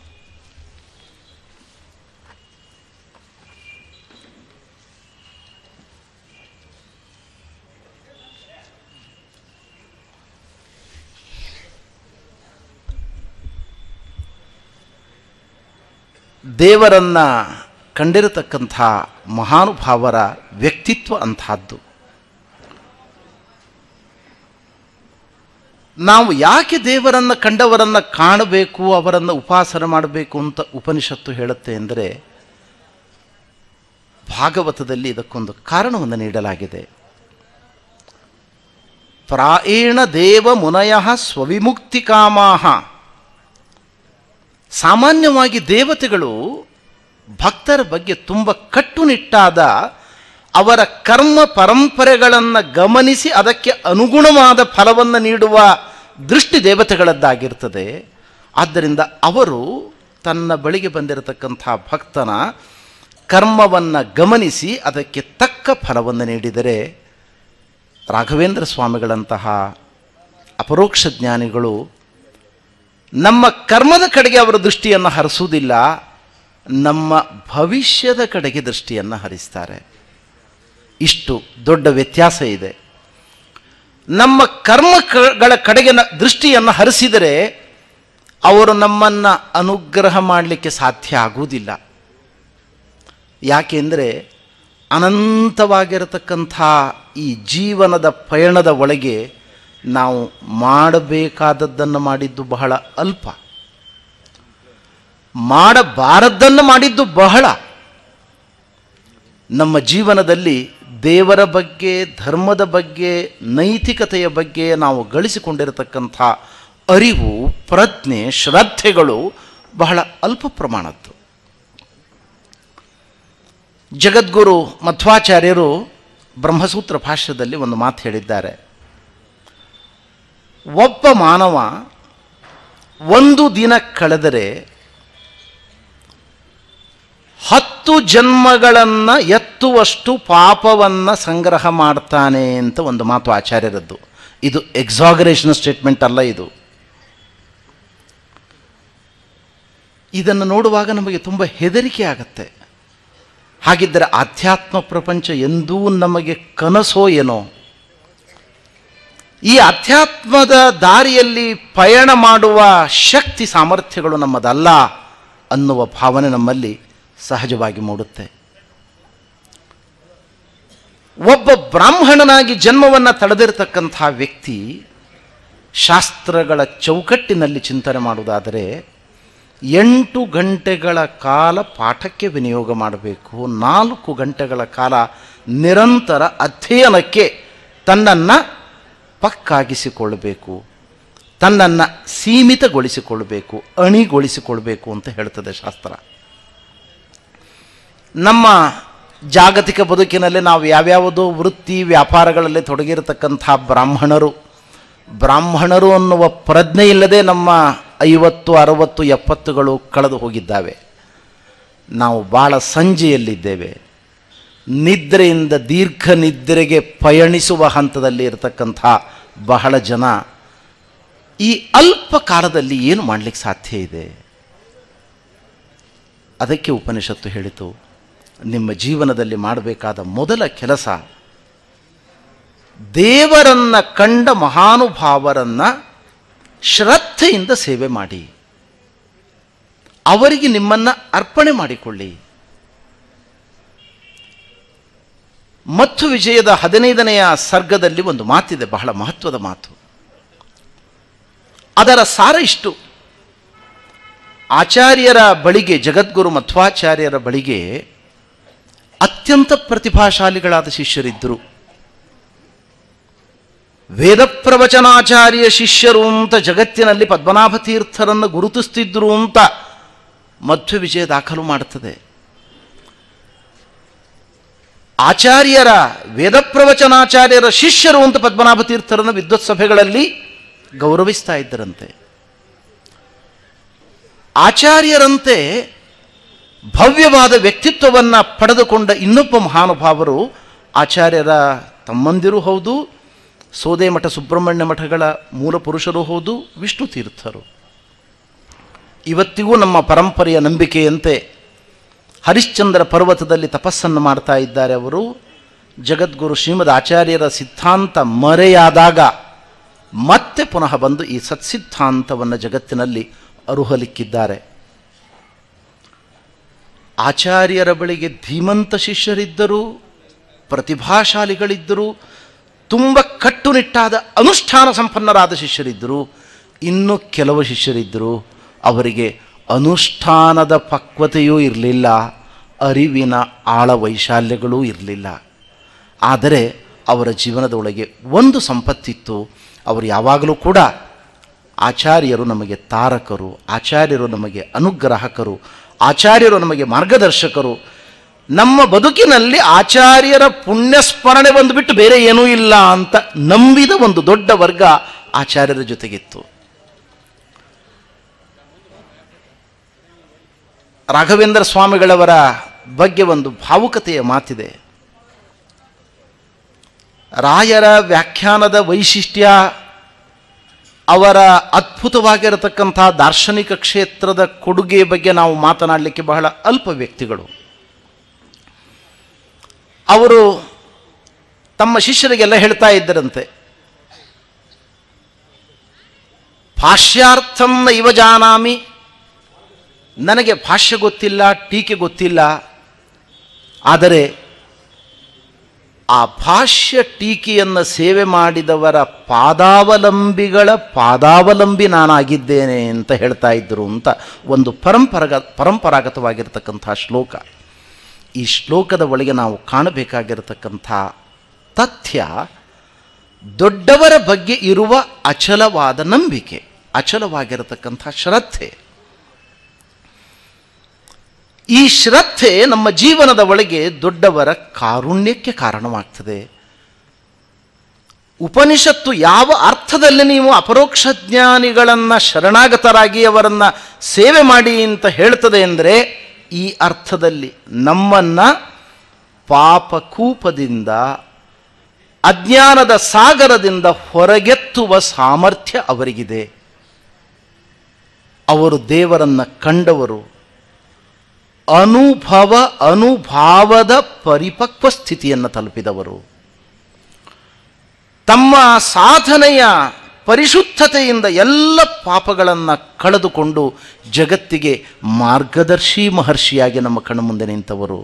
ದೇವರನ್ನ ಕಂಡಿರತಕ್ಕಂಥ ಮಹಾನುಭಾವರ ವ್ಯಕ್ತಿತ್ವ ಅಂತಹದ್ದು ನಾವು ಯಾಕೆ ದೇವರನ್ನು ಕಂಡವರನ್ನು ಕಾಣಬೇಕು ಅವರನ್ನು ಉಪಾಸನೆ ಮಾಡಬೇಕು ಅಂತ ಉಪನಿಷತ್ತು ಹೇಳುತ್ತೆ ಅಂದರೆ ಭಾಗವತದಲ್ಲಿ ಇದಕ್ಕೊಂದು ಕಾರಣವನ್ನು ನೀಡಲಾಗಿದೆ ಪ್ರಾಯೇಣ ದೇವ ಮುನಯ ಸ್ವವಿಮುಕ್ತಿ ಕಾಮಾಹ ಸಾಮಾನ್ಯವಾಗಿ ದೇವತೆಗಳು ಭಕ್ತರ ಬಗ್ಗೆ ತುಂಬ ಕಟ್ಟುನಿಟ್ಟಾದ ಅವರ ಕರ್ಮ ಪರಂಪರೆಗಳನ್ನು ಗಮನಿಸಿ ಅದಕ್ಕೆ ಅನುಗುಣವಾದ ಫಲವನ್ನು ನೀಡುವ ದೃಷ್ಟಿ ದೇವತೆಗಳದ್ದಾಗಿರ್ತದೆ ಆದ್ದರಿಂದ ಅವರು ತನ್ನ ಬಳಿಗೆ ಬಂದಿರತಕ್ಕಂಥ ಭಕ್ತನ ಕರ್ಮವನ್ನು ಗಮನಿಸಿ ಅದಕ್ಕೆ ತಕ್ಕ ಫಲವನ್ನು ನೀಡಿದರೆ ರಾಘವೇಂದ್ರ ಸ್ವಾಮಿಗಳಂತಹ ಅಪರೋಕ್ಷ ಜ್ಞಾನಿಗಳು ನಮ್ಮ ಕರ್ಮದ ಕಡೆಗೆ ಅವರ ದೃಷ್ಟಿಯನ್ನು ಹರಿಸುವುದಿಲ್ಲ ನಮ್ಮ ಭವಿಷ್ಯದ ಕಡೆಗೆ ದೃಷ್ಟಿಯನ್ನು ಹರಿಸ್ತಾರೆ ಇಷ್ಟು ದೊಡ್ಡ ವ್ಯತ್ಯಾಸ ಇದೆ ನಮ್ಮ ಕರ್ಮಗಳ ಕಡೆಗೆ ನ- ದೃಷ್ಟಿಯನ್ನು ಹರಿಸಿದರೆ ಅವರು ನಮ್ಮನ್ನು ಅನುಗ್ರಹ ಮಾಡಲಿಕ್ಕೆ ಸಾಧ್ಯ ಆಗುವುದಿಲ್ಲ ಯಾಕೆಂದರೆ ಅನಂತವಾಗಿರತಕ್ಕಂಥ ಈ ಜೀವನದ ಪಯಣದ ಒಳಗೆ ನಾವು ಮಾಡಬೇಕಾದದ್ದನ್ನು ಮಾಡಿದ್ದು ಬಹಳ ಅಲ್ಪ ಮಾಡಬಾರದ್ದನ್ನು ಮಾಡಿದ್ದು ಬಹಳ ನಮ್ಮ ಜೀವನದಲ್ಲಿ ದೇವರ ಬಗ್ಗೆ ಧರ್ಮದ ಬಗ್ಗೆ ನೈತಿಕತೆಯ ಬಗ್ಗೆ ನಾವು ಗಳಿಸಿಕೊಂಡಿರತಕ್ಕಂಥ ಅರಿವು ಪ್ರಜ್ಞೆ ಶ್ರದ್ಧೆಗಳು ಬಹಳ ಅಲ್ಪ ಪ್ರಮಾಣದ್ದು ಜಗದ್ಗುರು ಮಧ್ವಾಚಾರ್ಯರು ಬ್ರಹ್ಮಸೂತ್ರ ಭಾಷ್ಯದಲ್ಲಿ ಒಂದು ಮಾತು ಹೇಳಿದ್ದಾರೆ ಒಬ್ಬ ಮಾನವ ಒಂದು ದಿನ ಕಳೆದರೆ ಹತ್ತು ಜನ್ಮಗಳನ್ನು ಎತ್ತುವಷ್ಟು ಪಾಪವನ್ನು ಸಂಗ್ರಹ ಮಾಡ್ತಾನೆ ಅಂತ ಒಂದು ಮಾತು ಆಚಾರ್ಯರದ್ದು ಇದು ಎಕ್ಸಾಗರೇಷನ್ ಸ್ಟೇಟ್ಮೆಂಟ್ ಅಲ್ಲ ಇದು ಇದನ್ನು ನೋಡುವಾಗ ನಮಗೆ ತುಂಬ ಹೆದರಿಕೆ ಆಗತ್ತೆ ಹಾಗಿದ್ದರೆ ಆಧ್ಯಾತ್ಮ ಪ್ರಪಂಚ ಎಂದೂ ನಮಗೆ ಕನಸೋ ಏನೋ ಈ ಅಧ್ಯಾತ್ಮದ ದಾರಿಯಲ್ಲಿ ಪಯಣ ಮಾಡುವ ಶಕ್ತಿ ಸಾಮರ್ಥ್ಯಗಳು ನಮ್ಮದಲ್ಲ ಅನ್ನುವ ಭಾವನೆ ನಮ್ಮಲ್ಲಿ ಸಹಜವಾಗಿ ಮೂಡುತ್ತೆ ಒಬ್ಬ ಬ್ರಾಹ್ಮಣನಾಗಿ ಜನ್ಮವನ್ನು ತಳೆದಿರತಕ್ಕಂಥ ವ್ಯಕ್ತಿ ಶಾಸ್ತ್ರಗಳ ಚೌಕಟ್ಟಿನಲ್ಲಿ ಚಿಂತನೆ ಮಾಡುವುದಾದರೆ ಎಂಟು ಗಂಟೆಗಳ ಕಾಲ ಪಾಠಕ್ಕೆ ವಿನಿಯೋಗ ಮಾಡಬೇಕು ನಾಲ್ಕು ಗಂಟೆಗಳ ಕಾಲ ನಿರಂತರ ಅಧ್ಯಯನಕ್ಕೆ ತನ್ನನ್ನು ಪಕ್ಕಾಗಿಸಿಕೊಳ್ಳಬೇಕು ತನ್ನನ್ನು ಸೀಮಿತಗೊಳಿಸಿಕೊಳ್ಳಬೇಕು ಅಣಿಗೊಳಿಸಿಕೊಳ್ಬೇಕು ಅಂತ ಹೇಳ್ತದೆ ಶಾಸ್ತ್ರ ನಮ್ಮ ಜಾಗತಿಕ ಬದುಕಿನಲ್ಲಿ ನಾವು ಯಾವ್ಯಾವುದೋ ವೃತ್ತಿ ವ್ಯಾಪಾರಗಳಲ್ಲಿ ತೊಡಗಿರತಕ್ಕಂಥ ಬ್ರಾಹ್ಮಣರು ಬ್ರಾಹ್ಮಣರು ಅನ್ನುವ ಪ್ರಜ್ಞೆ ಇಲ್ಲದೆ ನಮ್ಮ ಐವತ್ತು ಅರವತ್ತು ಎಪ್ಪತ್ತುಗಳು ಕಳೆದು ಹೋಗಿದ್ದಾವೆ ನಾವು ಭಾಳ ಸಂಜೆಯಲ್ಲಿದ್ದೇವೆ ನಿದ್ರೆಯಿಂದ ದೀರ್ಘ ನಿದ್ರೆಗೆ ಪಯಣಿಸುವ ಹಂತದಲ್ಲಿ ಇರತಕ್ಕಂಥ ಬಹಳ ಜನ ಈ ಅಲ್ಪ ಕಾಲದಲ್ಲಿ ಏನು ಮಾಡಲಿಕ್ಕೆ ಸಾಧ್ಯ ಇದೆ ಅದಕ್ಕೆ ಉಪನಿಷತ್ತು ಹೇಳಿತು ನಿಮ್ಮ ಜೀವನದಲ್ಲಿ ಮಾಡಬೇಕಾದ ಮೊದಲ ಕೆಲಸ ದೇವರನ್ನ ಕಂಡ ಮಹಾನುಭಾವರನ್ನ ಶ್ರದ್ಧೆಯಿಂದ ಸೇವೆ ಮಾಡಿ ಅವರಿಗೆ ನಿಮ್ಮನ್ನ ಅರ್ಪಣೆ ಮಾಡಿಕೊಳ್ಳಿ ಮತ್ತು ವಿಜಯದ ಹದಿನೈದನೆಯ ಸರ್ಗದಲ್ಲಿ ಒಂದು ಮಾತಿದೆ ಬಹಳ ಮಹತ್ವದ ಮಾತು ಅದರ ಸಾರ ಇಷ್ಟು ಆಚಾರ್ಯರ ಬಳಿಗೆ ಜಗದ್ಗುರು ಮಧ್ವಾಚಾರ್ಯರ ಬಳಿಗೆ ಅತ್ಯಂತ ಪ್ರತಿಭಾಶಾಲಿಗಳಾದ ಶಿಷ್ಯರಿದ್ದರು ವೇದ ಪ್ರವಚನಾಚಾರ್ಯ ಶಿಷ್ಯರು ಅಂತ ಜಗತ್ತಿನಲ್ಲಿ ಪದ್ಮನಾಭ ತೀರ್ಥರನ್ನು ಗುರುತಿಸ್ತಿದ್ರು ಅಂತ ಮಧ್ವ ವಿಜಯ ದಾಖಲು ಮಾಡುತ್ತದೆ ಆಚಾರ್ಯರ ವೇದ ಪ್ರವಚನಾಚಾರ್ಯರ ಶಿಷ್ಯರು ಅಂತ ಪದ್ಮನಾಭ ತೀರ್ಥರನ್ನು ವಿದ್ವತ್ ಸಭೆಗಳಲ್ಲಿ ಗೌರವಿಸ್ತಾ ಇದ್ದರಂತೆ ಆಚಾರ್ಯರಂತೆ ಭವ್ಯವಾದ ವ್ಯಕ್ತಿತ್ವವನ್ನು ಪಡೆದುಕೊಂಡ ಇನ್ನೊಬ್ಬ ಮಹಾನುಭಾವರು ಆಚಾರ್ಯರ ತಮ್ಮಂದಿರು ಹೌದು ಸೋದೆ ಮಠ ಸುಬ್ರಹ್ಮಣ್ಯ ಮಠಗಳ ಮೂಲ ಪುರುಷರು ಹೌದು ವಿಷ್ಣು ತೀರ್ಥರು ಇವತ್ತಿಗೂ ನಮ್ಮ ಪರಂಪರೆಯ ನಂಬಿಕೆಯಂತೆ ಹರಿಶ್ಚಂದ್ರ ಪರ್ವತದಲ್ಲಿ ತಪಸ್ಸನ್ನು ಮಾಡ್ತಾ ಇದ್ದಾರೆ ಅವರು ಜಗದ್ಗುರು ಶ್ರೀಮದ್ ಆಚಾರ್ಯರ ಸಿದ್ಧಾಂತ ಮರೆಯಾದಾಗ ಮತ್ತೆ ಪುನಃ ಬಂದು ಈ ಸತ್ಸಿದ್ಧಾಂತವನ್ನು ಜಗತ್ತಿನಲ್ಲಿ ಅರುಹಲಿಕ್ಕಿದ್ದಾರೆ ಆಚಾರ್ಯರ ಬಳಿಗೆ ಧೀಮಂತ ಶಿಷ್ಯರಿದ್ದರು ಪ್ರತಿಭಾಶಾಲಿಗಳಿದ್ದರು ತುಂಬ ಕಟ್ಟುನಿಟ್ಟಾದ ಅನುಷ್ಠಾನ ಸಂಪನ್ನರಾದ ಶಿಷ್ಯರಿದ್ದರು ಇನ್ನು ಕೆಲವು ಶಿಷ್ಯರಿದ್ದರು ಅವರಿಗೆ ಅನುಷ್ಠಾನದ ಪಕ್ವತೆಯೂ ಇರಲಿಲ್ಲ ಅರಿವಿನ ಆಳ ವೈಶಾಲ್ಯಗಳೂ ಇರಲಿಲ್ಲ ಆದರೆ ಅವರ ಜೀವನದ ಒಳಗೆ ಒಂದು ಸಂಪತ್ತಿತ್ತು ಅವರು ಯಾವಾಗಲೂ ಕೂಡ ಆಚಾರ್ಯರು ನಮಗೆ ತಾರಕರು ಆಚಾರ್ಯರು ನಮಗೆ ಅನುಗ್ರಾಹಕರು ಆಚಾರ್ಯರು ನಮಗೆ ಮಾರ್ಗದರ್ಶಕರು ನಮ್ಮ ಬದುಕಿನಲ್ಲಿ ಆಚಾರ್ಯರ ಪುಣ್ಯಸ್ಮರಣೆ ಬಂದುಬಿಟ್ಟು ಬೇರೆ ಏನೂ ಇಲ್ಲ ಅಂತ ನಂಬಿದ ಒಂದು ದೊಡ್ಡ ವರ್ಗ ಆಚಾರ್ಯರ ಜೊತೆಗಿತ್ತು ರಾಘವೇಂದ್ರ ಸ್ವಾಮಿಗಳವರ ಬಗ್ಗೆ ಒಂದು ಭಾವುಕತೆಯ ಮಾತಿದೆ ರಾಯರ ವ್ಯಾಖ್ಯಾನದ ವೈಶಿಷ್ಟ್ಯ ಅವರ ಅದ್ಭುತವಾಗಿರತಕ್ಕಂಥ ದಾರ್ಶನಿಕ ಕ್ಷೇತ್ರದ ಕೊಡುಗೆ ಬಗ್ಗೆ ನಾವು ಮಾತನಾಡಲಿಕ್ಕೆ ಬಹಳ ಅಲ್ಪ ವ್ಯಕ್ತಿಗಳು ಅವರು ತಮ್ಮ ಶಿಷ್ಯರಿಗೆಲ್ಲ ಹೇಳ್ತಾ ಇದ್ದರಂತೆ ಭಾಷ್ಯಾರ್ಥಂ ಇವ ಜಾನಾಮಿ ನನಗೆ ಭಾಷ್ಯ ಗೊತ್ತಿಲ್ಲ ಟೀಕೆ ಗೊತ್ತಿಲ್ಲ ಆದರೆ ಆ ಭಾಷ್ಯ ಟೀಕೆಯನ್ನು ಸೇವೆ ಮಾಡಿದವರ ಪಾದಾವಲಂಬಿಗಳ ಪಾದಾವಲಂಬಿ ನಾನಾಗಿದ್ದೇನೆ ಅಂತ ಹೇಳ್ತಾ ಇದ್ದರು ಅಂತ ಒಂದು ಪರಂಪರಗ ಪರಂಪರಾಗತವಾಗಿರ್ತಕ್ಕಂಥ ಶ್ಲೋಕ ಈ ಶ್ಲೋಕದ ಒಳಗೆ ನಾವು ಕಾಣಬೇಕಾಗಿರತಕ್ಕಂಥ ತಥ್ಯ ದೊಡ್ಡವರ ಬಗ್ಗೆ ಇರುವ ಅಚಲವಾದ ನಂಬಿಕೆ ಅಚಲವಾಗಿರತಕ್ಕಂಥ ಶ್ರದ್ಧೆ ಈ ಶ್ರದ್ಧೆ ನಮ್ಮ ಜೀವನದ ಒಳಗೆ ದೊಡ್ಡವರ ಕಾರುಣ್ಯಕ್ಕೆ ಕಾರಣವಾಗ್ತದೆ ಉಪನಿಷತ್ತು ಯಾವ ಅರ್ಥದಲ್ಲಿ ನೀವು ಅಪರೋಕ್ಷ ಜ್ಞಾನಿಗಳನ್ನು ಶರಣಾಗತರಾಗಿ ಅವರನ್ನು ಸೇವೆ ಮಾಡಿ ಅಂತ ಹೇಳ್ತದೆ ಅಂದರೆ ಈ ಅರ್ಥದಲ್ಲಿ ನಮ್ಮನ್ನು ಪಾಪಕೂಪದಿಂದ ಅಜ್ಞಾನದ ಸಾಗರದಿಂದ ಹೊರಗೆತ್ತುವ ಸಾಮರ್ಥ್ಯ ಅವರಿಗಿದೆ ಅವರು ದೇವರನ್ನು ಕಂಡವರು ಅನುಭವ ಅನುಭಾವದ ಪರಿಪಕ್ವ ಸ್ಥಿತಿಯನ್ನು ತಲುಪಿದವರು ತಮ್ಮ ಸಾಧನೆಯ ಪರಿಶುದ್ಧತೆಯಿಂದ ಎಲ್ಲ ಪಾಪಗಳನ್ನು ಕಳೆದುಕೊಂಡು ಜಗತ್ತಿಗೆ ಮಾರ್ಗದರ್ಶಿ ಮಹರ್ಷಿಯಾಗಿ ನಮ್ಮ ಕಣ್ಣ ಮುಂದೆ ನಿಂತವರು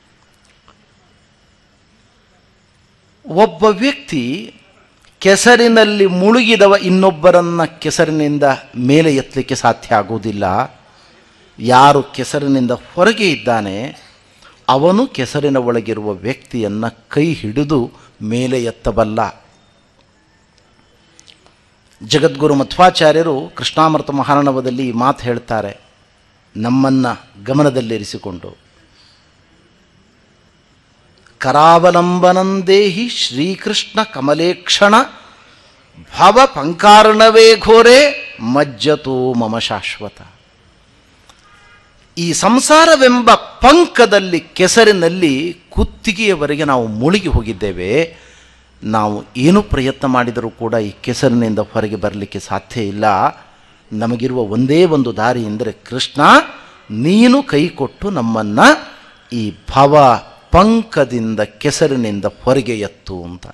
ಒಬ್ಬ ವ್ಯಕ್ತಿ ಕೆಸರಿನಲ್ಲಿ ಮುಳುಗಿದವ ಇನ್ನೊಬ್ಬರನ್ನ ಕೆಸರಿನಿಂದ ಮೇಲೆ ಎತ್ತಲಿಕ್ಕೆ ಸಾಧ್ಯ ಆಗುವುದಿಲ್ಲ ಯಾರು ಕೆಸರಿನಿಂದ ಹೊರಗೆ ಇದ್ದಾನೆ ಅವನು ಕೆಸರಿನ ಒಳಗಿರುವ ವ್ಯಕ್ತಿಯನ್ನು ಕೈ ಹಿಡಿದು ಮೇಲೆ ಎತ್ತಬಲ್ಲ ಜಗದ್ಗುರು ಮಧ್ವಾಚಾರ್ಯರು ಕೃಷ್ಣಾಮೃತ ಮಹಾರಣವದಲ್ಲಿ ಈ ಮಾತು ಹೇಳ್ತಾರೆ ನಮ್ಮನ್ನು ಗಮನದಲ್ಲಿರಿಸಿಕೊಂಡು ಕರಾವಲಂಬನಂದೇಹಿ ಶ್ರೀಕೃಷ್ಣ ಕಮಲೇಕ್ಷಣ ಭವ ಪಂಕಾರ್ಣವೇ ಘೋರೆ ಮಜ್ಜತೋ ಮಮ ಶಾಶ್ವತ ಈ ಸಂಸಾರವೆಂಬ ಪಂಕದಲ್ಲಿ ಕೆಸರಿನಲ್ಲಿ ಕುತ್ತಿಗೆಯವರೆಗೆ ನಾವು ಮುಳುಗಿ ಹೋಗಿದ್ದೇವೆ ನಾವು ಏನು ಪ್ರಯತ್ನ ಮಾಡಿದರೂ ಕೂಡ ಈ ಕೆಸರಿನಿಂದ ಹೊರಗೆ ಬರಲಿಕ್ಕೆ ಸಾಧ್ಯ ಇಲ್ಲ ನಮಗಿರುವ ಒಂದೇ ಒಂದು ದಾರಿ ಎಂದರೆ ಕೃಷ್ಣ ನೀನು ಕೈ ಕೊಟ್ಟು ನಮ್ಮನ್ನು ಈ ಭವ ಪಂಕದಿಂದ ಕೆಸರಿನಿಂದ ಹೊರಗೆ ಎತ್ತು ಅಂತ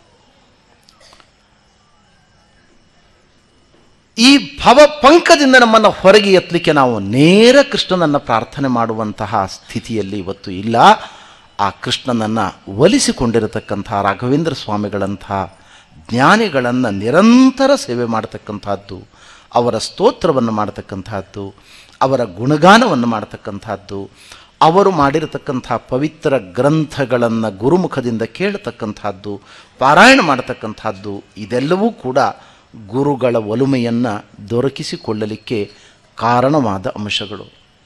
ಈ ಭವ ಪಂಕದಿಂದ ನಮ್ಮನ್ನು ಹೊರಗೆ ಎತ್ತಲಿಕ್ಕೆ ನಾವು ನೇರ ಕೃಷ್ಣನನ್ನು ಪ್ರಾರ್ಥನೆ ಮಾಡುವಂತಹ ಸ್ಥಿತಿಯಲ್ಲಿ ಇವತ್ತು ಇಲ್ಲ ಆ ಕೃಷ್ಣನನ್ನು ಒಲಿಸಿಕೊಂಡಿರತಕ್ಕಂಥ ರಾಘವೇಂದ್ರ ಸ್ವಾಮಿಗಳಂಥ ಜ್ಞಾನಿಗಳನ್ನು ನಿರಂತರ ಸೇವೆ ಮಾಡತಕ್ಕಂಥದ್ದು ಅವರ ಸ್ತೋತ್ರವನ್ನು ಮಾಡತಕ್ಕಂಥದ್ದು ಅವರ ಗುಣಗಾನವನ್ನು ಮಾಡತಕ್ಕಂಥದ್ದು ಅವರು ಮಾಡಿರತಕ್ಕಂಥ ಪವಿತ್ರ ಗ್ರಂಥಗಳನ್ನು ಗುರುಮುಖದಿಂದ ಕೇಳತಕ್ಕಂಥದ್ದು ಪಾರಾಯಣ ಮಾಡತಕ್ಕಂಥದ್ದು ಇದೆಲ್ಲವೂ ಕೂಡ ಗುರುಗಳ ಒಲುಮೆಯನ್ನು ದೊರಕಿಸಿಕೊಳ್ಳಲಿಕ್ಕೆ ಕಾರಣವಾದ ಅಂಶಗಳು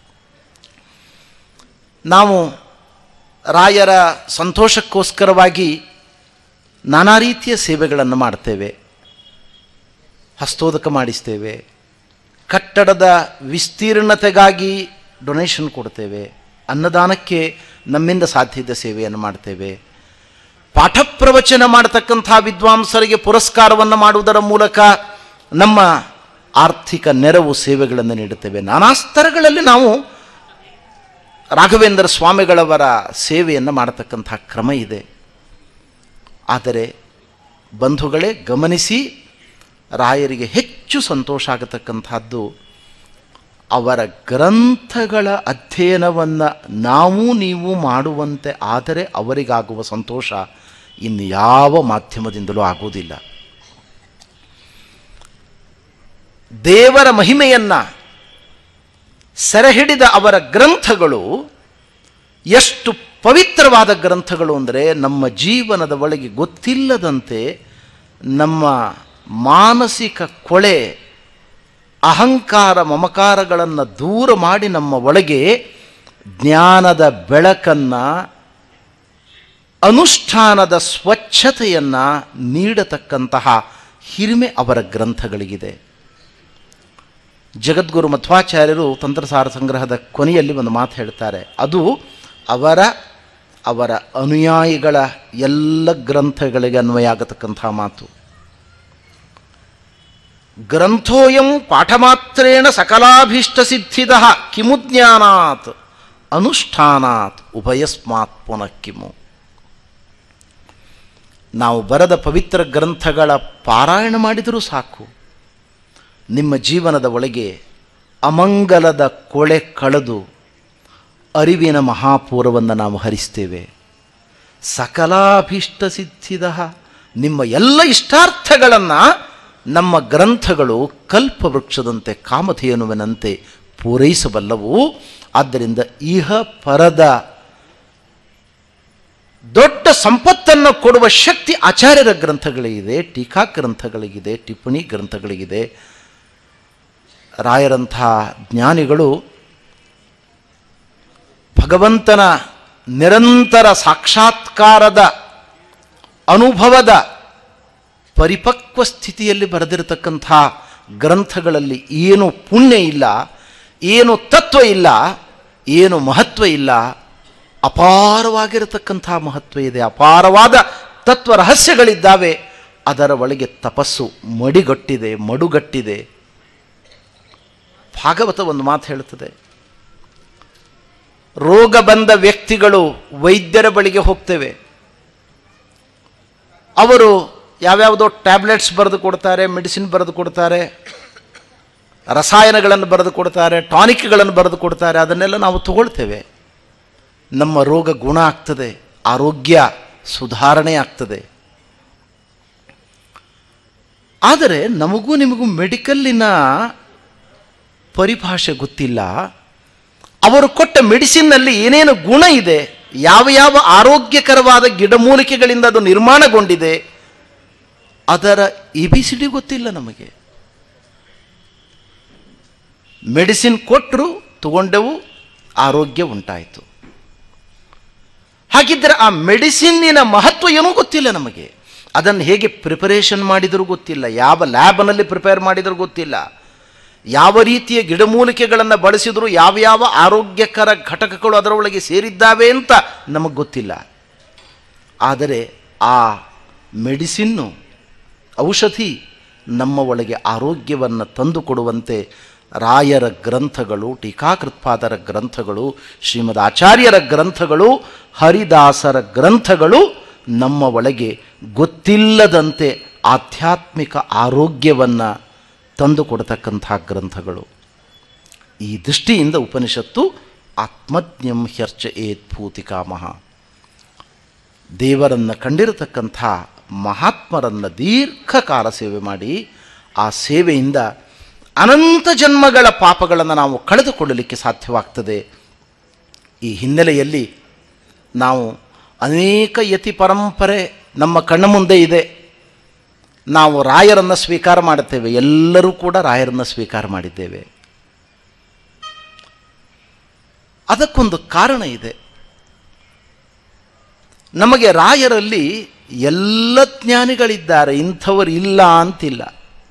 ನಾವು ರಾಯರ ಸಂತೋಷಕ್ಕೋಸ್ಕರವಾಗಿ ನಾನಾ ರೀತಿಯ ಸೇವೆಗಳನ್ನು ಮಾಡ್ತೇವೆ ಹಸ್ತೋದಕ ಮಾಡಿಸ್ತೇವೆ ಕಟ್ಟಡದ ವಿಸ್ತೀರ್ಣತೆಗಾಗಿ ಡೊನೇಷನ್ ಕೊಡ್ತೇವೆ ಅನ್ನದಾನಕ್ಕೆ ನಮ್ಮಿಂದ ಸಾಧ್ಯ ಇದ್ದ ಸೇವೆಯನ್ನು ಮಾಡ್ತೇವೆ ಪಾಠ ಪ್ರವಚನ ಮಾಡತಕ್ಕಂಥ ವಿದ್ವಾಂಸರಿಗೆ ಪುರಸ್ಕಾರವನ್ನು ಮಾಡುವುದರ ಮೂಲಕ ನಮ್ಮ ಆರ್ಥಿಕ ನೆರವು ಸೇವೆಗಳನ್ನು ನೀಡುತ್ತೇವೆ ನಾನಾ ಸ್ತರಗಳಲ್ಲಿ ನಾವು ರಾಘವೇಂದ್ರ ಸ್ವಾಮಿಗಳವರ ಸೇವೆಯನ್ನು ಮಾಡತಕ್ಕಂಥ ಕ್ರಮ ಇದೆ ಆದರೆ ಬಂಧುಗಳೇ ಗಮನಿಸಿ ರಾಯರಿಗೆ ಹೆಚ್ಚು ಸಂತೋಷ ಆಗತಕ್ಕಂಥದ್ದು ಅವರ ಗ್ರಂಥಗಳ ಅಧ್ಯಯನವನ್ನು ನಾವು ನೀವು ಮಾಡುವಂತೆ ಆದರೆ ಅವರಿಗಾಗುವ ಸಂತೋಷ ಇನ್ನು ಯಾವ ಮಾಧ್ಯಮದಿಂದಲೂ ಆಗುವುದಿಲ್ಲ ದೇವರ ಮಹಿಮೆಯನ್ನು ಸೆರೆಹಿಡಿದ ಅವರ ಗ್ರಂಥಗಳು ಎಷ್ಟು ಪವಿತ್ರವಾದ ಗ್ರಂಥಗಳು ಅಂದರೆ ನಮ್ಮ ಜೀವನದ ಒಳಗೆ ಗೊತ್ತಿಲ್ಲದಂತೆ ನಮ್ಮ ಮಾನಸಿಕ ಕೊಳೆ ಅಹಂಕಾರ ಮಮಕಾರಗಳನ್ನು ದೂರ ಮಾಡಿ ನಮ್ಮ ಒಳಗೆ ಜ್ಞಾನದ ಬೆಳಕನ್ನು ಅನುಷ್ಠಾನದ ಸ್ವಚ್ಛತೆಯನ್ನು ನೀಡತಕ್ಕಂತಹ ಹಿರಿಮೆ ಅವರ ಗ್ರಂಥಗಳಿಗಿದೆ ಜಗದ್ಗುರು ಮಧ್ವಾಚಾರ್ಯರು ತಂತ್ರಸಾರ ಸಂಗ್ರಹದ ಕೊನೆಯಲ್ಲಿ ಒಂದು ಮಾತು ಹೇಳ್ತಾರೆ ಅದು ಅವರ ಅವರ ಅನುಯಾಯಿಗಳ ಎಲ್ಲ ಗ್ರಂಥಗಳಿಗೆ ಅನ್ವಯ ಆಗತಕ್ಕಂಥ ಮಾತು ಗ್ರಂಥೋಯಂ ಪಾಠಮಾತ್ರೇಣ ಸಕಲಾಭೀಷ್ಟ ಸಿದ್ಧಿದ ಕಿಮು ಜ್ಞಾನಾತ್ ಅನುಷ್ಠಾನಾತ್ ಉಭಯಸ್ಮಾತ್ ಪುನಃ ಕಿಮು ನಾವು ಬರೆದ ಪವಿತ್ರ ಗ್ರಂಥಗಳ ಪಾರಾಯಣ ಮಾಡಿದರೂ ಸಾಕು ನಿಮ್ಮ ಜೀವನದ ಒಳಗೆ ಅಮಂಗಲದ ಕೊಳೆ ಕಳೆದು ಅರಿವಿನ ಮಹಾಪೂರವನ್ನು ನಾವು ಹರಿಸ್ತೇವೆ ಸಕಲಾಭೀಷ್ಟ ಸಿದ್ಧಿದ ನಿಮ್ಮ ಎಲ್ಲ ಇಷ್ಟಾರ್ಥಗಳನ್ನು ನಮ್ಮ ಗ್ರಂಥಗಳು ಕಲ್ಪವೃಕ್ಷದಂತೆ ಕಾಮಧೇನುವಿನಂತೆ ಪೂರೈಸಬಲ್ಲವು ಆದ್ದರಿಂದ ಇಹ ಪರದ ದೊಡ್ಡ ಸಂಪತ್ತನ್ನು ಕೊಡುವ ಶಕ್ತಿ ಆಚಾರ್ಯರ ಗ್ರಂಥಗಳಿಗಿದೆ ಟೀಕಾ ಗ್ರಂಥಗಳಿಗಿದೆ ಟಿಪ್ಪಣಿ ಗ್ರಂಥಗಳಿಗಿದೆ ರಾಯರಂಥ ಜ್ಞಾನಿಗಳು ಭಗವಂತನ ನಿರಂತರ ಸಾಕ್ಷಾತ್ಕಾರದ ಅನುಭವದ ಪರಿಪಕ್ವ ಸ್ಥಿತಿಯಲ್ಲಿ ಬರೆದಿರತಕ್ಕಂಥ ಗ್ರಂಥಗಳಲ್ಲಿ ಏನು ಪುಣ್ಯ ಇಲ್ಲ ಏನು ತತ್ವ ಇಲ್ಲ ಏನು ಮಹತ್ವ ಇಲ್ಲ ಅಪಾರವಾಗಿರತಕ್ಕಂಥ ಮಹತ್ವ ಇದೆ ಅಪಾರವಾದ ತತ್ವ ರಹಸ್ಯಗಳಿದ್ದಾವೆ ಅದರ ಒಳಗೆ ತಪಸ್ಸು ಮಡಿಗಟ್ಟಿದೆ ಮಡುಗಟ್ಟಿದೆ ಭಾಗವತ ಒಂದು ಮಾತು ಹೇಳುತ್ತದೆ ರೋಗ ಬಂದ ವ್ಯಕ್ತಿಗಳು ವೈದ್ಯರ ಬಳಿಗೆ ಹೋಗ್ತೇವೆ ಅವರು ಯಾವ್ಯಾವುದೋ ಟ್ಯಾಬ್ಲೆಟ್ಸ್ ಬರೆದು ಕೊಡ್ತಾರೆ ಮೆಡಿಸಿನ್ ಬರೆದು ಕೊಡ್ತಾರೆ ರಸಾಯನಗಳನ್ನು ಬರೆದು ಕೊಡ್ತಾರೆ ಟಾನಿಕ್ಗಳನ್ನು ಬರೆದು ಕೊಡ್ತಾರೆ ಅದನ್ನೆಲ್ಲ ನಾವು ತಗೊಳ್ತೇವೆ ನಮ್ಮ ರೋಗ ಗುಣ ಆಗ್ತದೆ ಆರೋಗ್ಯ ಸುಧಾರಣೆ ಆಗ್ತದೆ ಆದರೆ ನಮಗೂ ನಿಮಗೂ ಮೆಡಿಕಲ್ಲಿನ ಪರಿಭಾಷೆ ಗೊತ್ತಿಲ್ಲ ಅವರು ಕೊಟ್ಟ ಮೆಡಿಸಿನ್ನಲ್ಲಿ ಏನೇನು ಗುಣ ಇದೆ ಯಾವ ಯಾವ ಆರೋಗ್ಯಕರವಾದ ಗಿಡಮೂಲಿಕೆಗಳಿಂದ ಅದು ನಿರ್ಮಾಣಗೊಂಡಿದೆ ಅದರ ಇಬಿಸಿಡಿ ಗೊತ್ತಿಲ್ಲ ನಮಗೆ ಮೆಡಿಸಿನ್ ಕೊಟ್ಟರು ತಗೊಂಡೆವು ಆರೋಗ್ಯ ಉಂಟಾಯಿತು ಹಾಗಿದ್ದರೆ ಆ ಮೆಡಿಸಿನ್ನಿನ ಮಹತ್ವ ಏನೂ ಗೊತ್ತಿಲ್ಲ ನಮಗೆ ಅದನ್ನು ಹೇಗೆ ಪ್ರಿಪರೇಷನ್ ಮಾಡಿದರೂ ಗೊತ್ತಿಲ್ಲ ಯಾವ ಲ್ಯಾಬ್ನಲ್ಲಿ ಪ್ರಿಪೇರ್ ಮಾಡಿದರೂ ಗೊತ್ತಿಲ್ಲ ಯಾವ ರೀತಿಯ ಗಿಡಮೂಲಿಕೆಗಳನ್ನು ಬಳಸಿದರೂ ಯಾವ ಯಾವ ಆರೋಗ್ಯಕರ ಘಟಕಗಳು ಅದರೊಳಗೆ ಸೇರಿದ್ದಾವೆ ಅಂತ ನಮಗೆ ಗೊತ್ತಿಲ್ಲ ಆದರೆ ಆ ಮೆಡಿಸಿನ್ನು ಔಷಧಿ ನಮ್ಮ ಒಳಗೆ ಆರೋಗ್ಯವನ್ನು ತಂದುಕೊಡುವಂತೆ ರಾಯರ ಗ್ರಂಥಗಳು ಟೀಕಾಕೃತ್ಪಾದರ ಗ್ರಂಥಗಳು ಶ್ರೀಮದ್ ಆಚಾರ್ಯರ ಗ್ರಂಥಗಳು ಹರಿದಾಸರ ಗ್ರಂಥಗಳು ನಮ್ಮ ಒಳಗೆ ಗೊತ್ತಿಲ್ಲದಂತೆ ಆಧ್ಯಾತ್ಮಿಕ ಆರೋಗ್ಯವನ್ನು ತಂದುಕೊಡ್ತಕ್ಕಂಥ ಗ್ರಂಥಗಳು ಈ ದೃಷ್ಟಿಯಿಂದ ಉಪನಿಷತ್ತು ಆತ್ಮಜ್ಞಂ ಹ್ಯರ್ಚ ಏದ್ಭೂತಿಕಾಮಹ ದೇವರನ್ನು ಕಂಡಿರತಕ್ಕಂಥ ಮಹಾತ್ಮರನ್ನು ದೀರ್ಘಕಾಲ ಸೇವೆ ಮಾಡಿ ಆ ಸೇವೆಯಿಂದ ಅನಂತ ಜನ್ಮಗಳ ಪಾಪಗಳನ್ನು ನಾವು ಕಳೆದುಕೊಳ್ಳಲಿಕ್ಕೆ ಸಾಧ್ಯವಾಗ್ತದೆ ಈ ಹಿನ್ನೆಲೆಯಲ್ಲಿ ನಾವು ಅನೇಕ ಯತಿ ಪರಂಪರೆ ನಮ್ಮ ಕಣ್ಣ ಮುಂದೆ ಇದೆ ನಾವು ರಾಯರನ್ನು ಸ್ವೀಕಾರ ಮಾಡುತ್ತೇವೆ ಎಲ್ಲರೂ ಕೂಡ ರಾಯರನ್ನು ಸ್ವೀಕಾರ ಮಾಡಿದ್ದೇವೆ ಅದಕ್ಕೊಂದು ಕಾರಣ ಇದೆ ನಮಗೆ ರಾಯರಲ್ಲಿ ಎಲ್ಲ ಜ್ಞಾನಿಗಳಿದ್ದಾರೆ ಇಂಥವರು ಇಲ್ಲ ಅಂತಿಲ್ಲ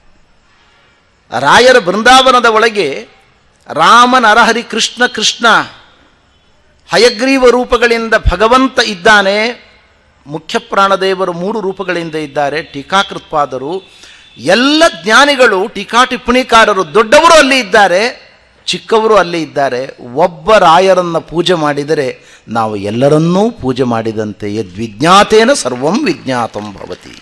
ರಾಯರ ಬೃಂದಾವನದ ಒಳಗೆ ರಾಮ ನರಹರಿ ಕೃಷ್ಣ ಕೃಷ್ಣ ಹಯಗ್ರೀವ ರೂಪಗಳಿಂದ ಭಗವಂತ ಇದ್ದಾನೆ ಮುಖ್ಯ ಪ್ರಾಣದೇವರು ಮೂರು ರೂಪಗಳಿಂದ ಇದ್ದಾರೆ ಟೀಕಾಕೃತ್ಪಾದರು ಎಲ್ಲ ಜ್ಞಾನಿಗಳು ಟೀಕಾ ಟಿಪ್ಪಣಿಕಾರರು ದೊಡ್ಡವರು ಅಲ್ಲಿ ಇದ್ದಾರೆ ಚಿಕ್ಕವರು ಅಲ್ಲಿ ಇದ್ದಾರೆ ಒಬ್ಬ ರಾಯರನ್ನು ಪೂಜೆ ಮಾಡಿದರೆ ನಾವು ಎಲ್ಲರನ್ನೂ ಪೂಜೆ ಮಾಡಿದಂತೆ ಯದ್ವಿಜ್ಞಾತೇನ ಸರ್ವಂ ವಿಜ್ಞಾತಂ ಭವತಿ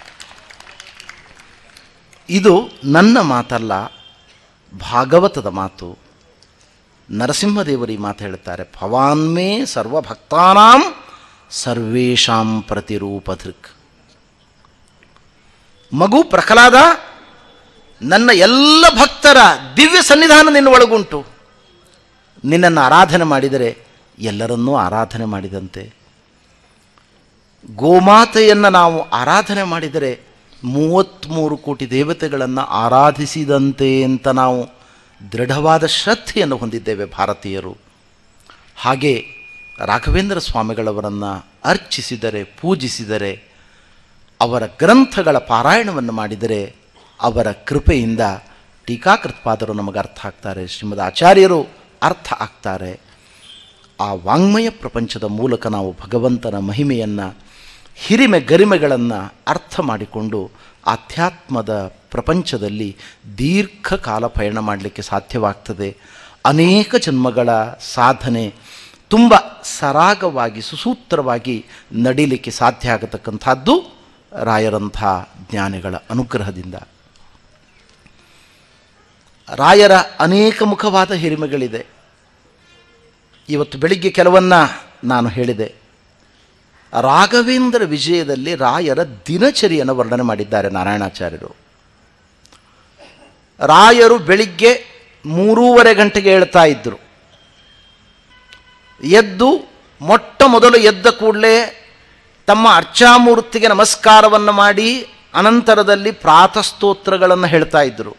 ಇದು ನನ್ನ ಮಾತಲ್ಲ ಭಾಗವತದ ಮಾತು ನರಸಿಂಹದೇವರು ಈ ಮಾತು ಹೇಳ್ತಾರೆ ಭವಾನ್ಮೇ ಸರ್ವಭಕ್ತಾನಾಂ ಸರ್ವೇಷಾಂ ಪ್ರತಿರೂಪಧೃಕ್ ಮಗು ಪ್ರಹ್ಲಾದ ನನ್ನ ಎಲ್ಲ ಭಕ್ತರ ದಿವ್ಯ ಸನ್ನಿಧಾನ ನಿನ್ನ ಒಳಗುಂಟು ನಿನ್ನನ್ನು ಆರಾಧನೆ ಮಾಡಿದರೆ ಎಲ್ಲರನ್ನೂ ಆರಾಧನೆ ಮಾಡಿದಂತೆ ಗೋಮಾತೆಯನ್ನು ನಾವು ಆರಾಧನೆ ಮಾಡಿದರೆ ಮೂವತ್ತ್ಮೂರು ಕೋಟಿ ದೇವತೆಗಳನ್ನು ಆರಾಧಿಸಿದಂತೆ ಅಂತ ನಾವು ದೃಢವಾದ ಶ್ರದ್ಧೆಯನ್ನು ಹೊಂದಿದ್ದೇವೆ ಭಾರತೀಯರು ಹಾಗೆ ರಾಘವೇಂದ್ರ ಸ್ವಾಮಿಗಳವರನ್ನು ಅರ್ಚಿಸಿದರೆ ಪೂಜಿಸಿದರೆ ಅವರ ಗ್ರಂಥಗಳ ಪಾರಾಯಣವನ್ನು ಮಾಡಿದರೆ ಅವರ ಕೃಪೆಯಿಂದ ಟೀಕಾಕೃತ್ಪಾದರು ನಮಗೆ ಅರ್ಥ ಆಗ್ತಾರೆ ಶ್ರೀಮದ್ ಆಚಾರ್ಯರು ಅರ್ಥ ಆಗ್ತಾರೆ ಆ ವಾಂಗ್ಮಯ ಪ್ರಪಂಚದ ಮೂಲಕ ನಾವು ಭಗವಂತನ ಮಹಿಮೆಯನ್ನು ಹಿರಿಮೆ ಗರಿಮೆಗಳನ್ನು ಅರ್ಥ ಮಾಡಿಕೊಂಡು ಆಧ್ಯಾತ್ಮದ ಪ್ರಪಂಚದಲ್ಲಿ ದೀರ್ಘಕಾಲ ಪಯಣ ಮಾಡಲಿಕ್ಕೆ ಸಾಧ್ಯವಾಗ್ತದೆ ಅನೇಕ ಜನ್ಮಗಳ ಸಾಧನೆ ತುಂಬ ಸರಾಗವಾಗಿ ಸುಸೂತ್ರವಾಗಿ ನಡೀಲಿಕ್ಕೆ ಸಾಧ್ಯ ಆಗತಕ್ಕಂಥದ್ದು ರಾಯರಂಥ ಜ್ಞಾನಿಗಳ ಅನುಗ್ರಹದಿಂದ ರಾಯರ ಅನೇಕ ಮುಖವಾದ ಹಿರಿಮೆಗಳಿದೆ ಇವತ್ತು ಬೆಳಿಗ್ಗೆ ಕೆಲವನ್ನ ನಾನು ಹೇಳಿದೆ ರಾಘವೇಂದ್ರ ವಿಜಯದಲ್ಲಿ ರಾಯರ ದಿನಚರಿಯನ್ನು ವರ್ಣನೆ ಮಾಡಿದ್ದಾರೆ ನಾರಾಯಣಾಚಾರ್ಯರು ರಾಯರು ಬೆಳಿಗ್ಗೆ ಮೂರೂವರೆ ಗಂಟೆಗೆ ಹೇಳ್ತಾ ಇದ್ದರು ಎದ್ದು ಮೊಟ್ಟ ಮೊದಲು ಎದ್ದ ಕೂಡಲೇ ತಮ್ಮ ಅರ್ಚಾಮೂರ್ತಿಗೆ ನಮಸ್ಕಾರವನ್ನು ಮಾಡಿ ಅನಂತರದಲ್ಲಿ ಪ್ರಾತಸ್ತೋತ್ರಗಳನ್ನು ಹೇಳ್ತಾ ಇದ್ದರು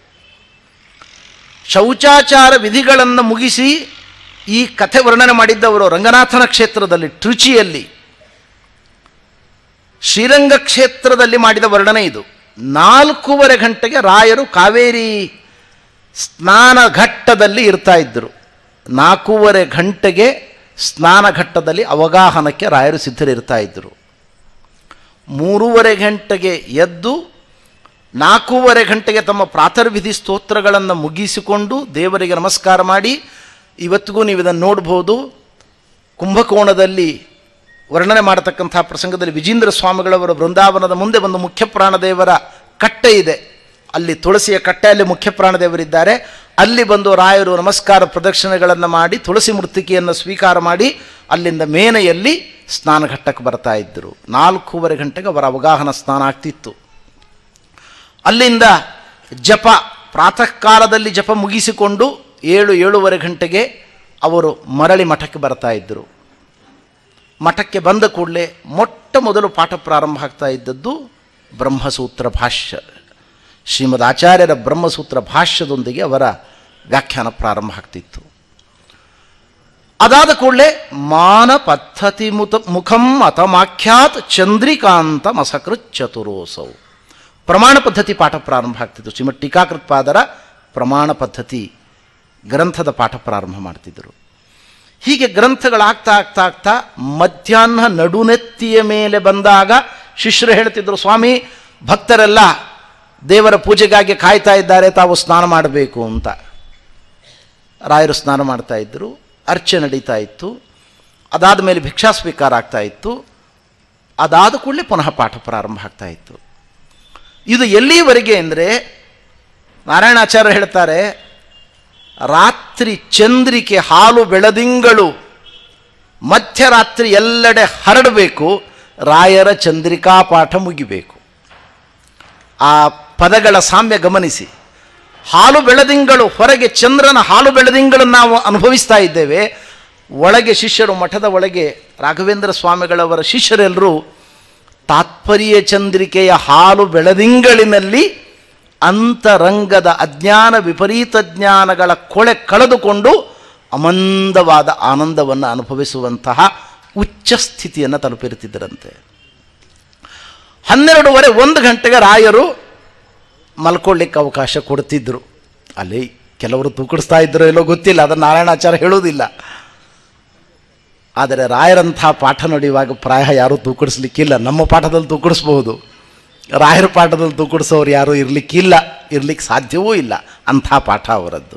ಶೌಚಾಚಾರ ವಿಧಿಗಳನ್ನು ಮುಗಿಸಿ ಈ ಕಥೆ ವರ್ಣನೆ ಮಾಡಿದ್ದವರು ರಂಗನಾಥನ ಕ್ಷೇತ್ರದಲ್ಲಿ ಟ್ರುಚಿಯಲ್ಲಿ ಶ್ರೀರಂಗ ಕ್ಷೇತ್ರದಲ್ಲಿ ಮಾಡಿದ ವರ್ಣನೆ ಇದು ನಾಲ್ಕೂವರೆ ಗಂಟೆಗೆ ರಾಯರು ಕಾವೇರಿ ಸ್ನಾನ ಘಟ್ಟದಲ್ಲಿ ಇರ್ತಾ ಇದ್ದರು ನಾಲ್ಕೂವರೆ ಗಂಟೆಗೆ ಸ್ನಾನ ಘಟ್ಟದಲ್ಲಿ ಅವಗಾಹನಕ್ಕೆ ರಾಯರು ಸಿದ್ಧರಿರ್ತಾ ಇದ್ದರು ಮೂರುವರೆ ಗಂಟೆಗೆ ಎದ್ದು ನಾಲ್ಕೂವರೆ ಗಂಟೆಗೆ ತಮ್ಮ ಪ್ರಾತರ್ವಿಧಿ ಸ್ತೋತ್ರಗಳನ್ನು ಮುಗಿಸಿಕೊಂಡು ದೇವರಿಗೆ ನಮಸ್ಕಾರ ಮಾಡಿ ಇವತ್ತಿಗೂ ನೀವು ಇದನ್ನು ನೋಡ್ಬೋದು ಕುಂಭಕೋಣದಲ್ಲಿ ವರ್ಣನೆ ಮಾಡತಕ್ಕಂಥ ಪ್ರಸಂಗದಲ್ಲಿ ವಿಜೇಂದ್ರ ಸ್ವಾಮಿಗಳವರ ಬೃಂದಾವನದ ಮುಂದೆ ಒಂದು ಮುಖ್ಯ ಪ್ರಾಣದೇವರ ಕಟ್ಟೆ ಇದೆ ಅಲ್ಲಿ ತುಳಸಿಯ ಕಟ್ಟೆಯಲ್ಲಿ ಮುಖ್ಯ ಪ್ರಾಣದೇವರಿದ್ದಾರೆ ಅಲ್ಲಿ ಬಂದು ರಾಯರು ನಮಸ್ಕಾರ ಪ್ರದಕ್ಷಿಣೆಗಳನ್ನು ಮಾಡಿ ತುಳಸಿ ಮೃತ್ತಿಕೆಯನ್ನು ಸ್ವೀಕಾರ ಮಾಡಿ ಅಲ್ಲಿಂದ ಮೇನೆಯಲ್ಲಿ ಸ್ನಾನಘಟ್ಟಕ್ಕೆ ಬರ್ತಾ ಇದ್ದರು ನಾಲ್ಕೂವರೆ ಗಂಟೆಗೆ ಅವರ ಅವಗಾಹನ ಸ್ನಾನ ಆಗ್ತಿತ್ತು ಅಲ್ಲಿಂದ ಜಪ ಪ್ರಾತಃ ಕಾಲದಲ್ಲಿ ಜಪ ಮುಗಿಸಿಕೊಂಡು ಏಳು ಏಳುವರೆ ಗಂಟೆಗೆ ಅವರು ಮರಳಿ ಮಠಕ್ಕೆ ಬರ್ತಾ ಇದ್ದರು ಮಠಕ್ಕೆ ಬಂದ ಕೂಡಲೇ ಮೊಟ್ಟ ಮೊದಲು ಪಾಠ ಪ್ರಾರಂಭ ಆಗ್ತಾ ಇದ್ದದ್ದು ಬ್ರಹ್ಮಸೂತ್ರ ಭಾಷ್ಯ ಶ್ರೀಮದ್ ಆಚಾರ್ಯರ ಬ್ರಹ್ಮಸೂತ್ರ ಭಾಷ್ಯದೊಂದಿಗೆ ಅವರ ವ್ಯಾಖ್ಯಾನ ಪ್ರಾರಂಭ ಆಗ್ತಿತ್ತು ಅದಾದ ಕೂಡಲೇ ಮಾನ ಪದ್ಧತಿ ಮುತ ಮುಖಂ ಅಥಮಾಖ್ಯಾತ್ ಚಂದ್ರಿಕಾಂತ ಮಸಕೃತ್ ಚತುರೋಸೌ ಪ್ರಮಾಣ ಪದ್ಧತಿ ಪಾಠ ಪ್ರಾರಂಭ ಆಗ್ತಿತ್ತು ಶ್ರೀಮದ್ ಟೀಕಾಕೃತ್ಪಾದರ ಪ್ರಮಾಣ ಪದ್ಧತಿ ಗ್ರಂಥದ ಪಾಠ ಪ್ರಾರಂಭ ಮಾಡ್ತಿದ್ದರು ಹೀಗೆ ಗ್ರಂಥಗಳಾಗ್ತಾ ಆಗ್ತಾ ಆಗ್ತಾ ಮಧ್ಯಾಹ್ನ ನಡುನೆತ್ತಿಯ ಮೇಲೆ ಬಂದಾಗ ಶಿಷ್ಯರು ಹೇಳ್ತಿದ್ರು ಸ್ವಾಮಿ ಭಕ್ತರೆಲ್ಲ ದೇವರ ಪೂಜೆಗಾಗಿ ಕಾಯ್ತಾ ಇದ್ದಾರೆ ತಾವು ಸ್ನಾನ ಮಾಡಬೇಕು ಅಂತ ರಾಯರು ಸ್ನಾನ ಮಾಡ್ತಾ ಇದ್ದರು ಅರ್ಚೆ ನಡೀತಾ ಇತ್ತು ಅದಾದ ಮೇಲೆ ಭಿಕ್ಷಾ ಸ್ವೀಕಾರ ಆಗ್ತಾ ಇತ್ತು ಅದಾದ ಕೂಡಲೇ ಪುನಃ ಪಾಠ ಪ್ರಾರಂಭ ಆಗ್ತಾ ಇತ್ತು ಇದು ಎಲ್ಲಿವರೆಗೆ ಅಂದರೆ ನಾರಾಯಣಾಚಾರ್ಯ ಹೇಳ್ತಾರೆ ರಾತ್ರಿ ಚಂದ್ರಿಕೆ ಹಾಲು ಬೆಳದಿಂಗಳು ಮಧ್ಯರಾತ್ರಿ ಎಲ್ಲೆಡೆ ಹರಡಬೇಕು ರಾಯರ ಚಂದ್ರಿಕಾ ಪಾಠ ಮುಗಿಬೇಕು ಆ ಪದಗಳ ಸಾಮ್ಯ ಗಮನಿಸಿ ಹಾಲು ಬೆಳದಿಂಗಳು ಹೊರಗೆ ಚಂದ್ರನ ಹಾಲು ಬೆಳದಿಂಗಳನ್ನು ನಾವು ಅನುಭವಿಸ್ತಾ ಇದ್ದೇವೆ ಒಳಗೆ ಶಿಷ್ಯರು ಮಠದ ಒಳಗೆ ರಾಘವೇಂದ್ರ ಸ್ವಾಮಿಗಳವರ ಶಿಷ್ಯರೆಲ್ಲರೂ ತಾತ್ಪರ್ಯ ಚಂದ್ರಿಕೆಯ ಹಾಲು ಬೆಳದಿಂಗಳಿನಲ್ಲಿ ಅಂತರಂಗದ ಅಜ್ಞಾನ ವಿಪರೀತ ಜ್ಞಾನಗಳ ಕೊಳೆ ಕಳೆದುಕೊಂಡು ಅಮಂದವಾದ ಆನಂದವನ್ನು ಅನುಭವಿಸುವಂತಹ ಉಚ್ಚ ಸ್ಥಿತಿಯನ್ನು ತಲುಪಿರುತ್ತಿದ್ದರಂತೆ ಹನ್ನೆರಡೂವರೆ ಒಂದು ಗಂಟೆಗೆ ರಾಯರು ಮಲ್ಕೊಳ್ಳಿಕ್ಕೆ ಅವಕಾಶ ಕೊಡ್ತಿದ್ರು ಅಲ್ಲಿ ಕೆಲವರು ತೂಕಡಿಸ್ತಾ ಇದ್ದರೋ ಎಲ್ಲೋ ಗೊತ್ತಿಲ್ಲ ಅದನ್ನು ನಾರಾಯಣಾಚಾರ್ಯ ಹೇಳೋದಿಲ್ಲ ಆದರೆ ರಾಯರಂಥ ಪಾಠ ನಡೆಯುವಾಗ ಪ್ರಾಯ ಯಾರೂ ತೂಕಡಿಸ್ಲಿಕ್ಕಿಲ್ಲ ನಮ್ಮ ಪಾಠದಲ್ಲಿ ತೂಕಡಿಸ್ಬಹುದು ರಾಯರ ಪಾಠದಲ್ಲಿ ತೂಕಡಿಸೋರು ಯಾರೂ ಇರಲಿಕ್ಕಿಲ್ಲ ಇರಲಿಕ್ಕೆ ಸಾಧ್ಯವೂ ಇಲ್ಲ ಅಂಥ ಪಾಠ ಅವರದ್ದು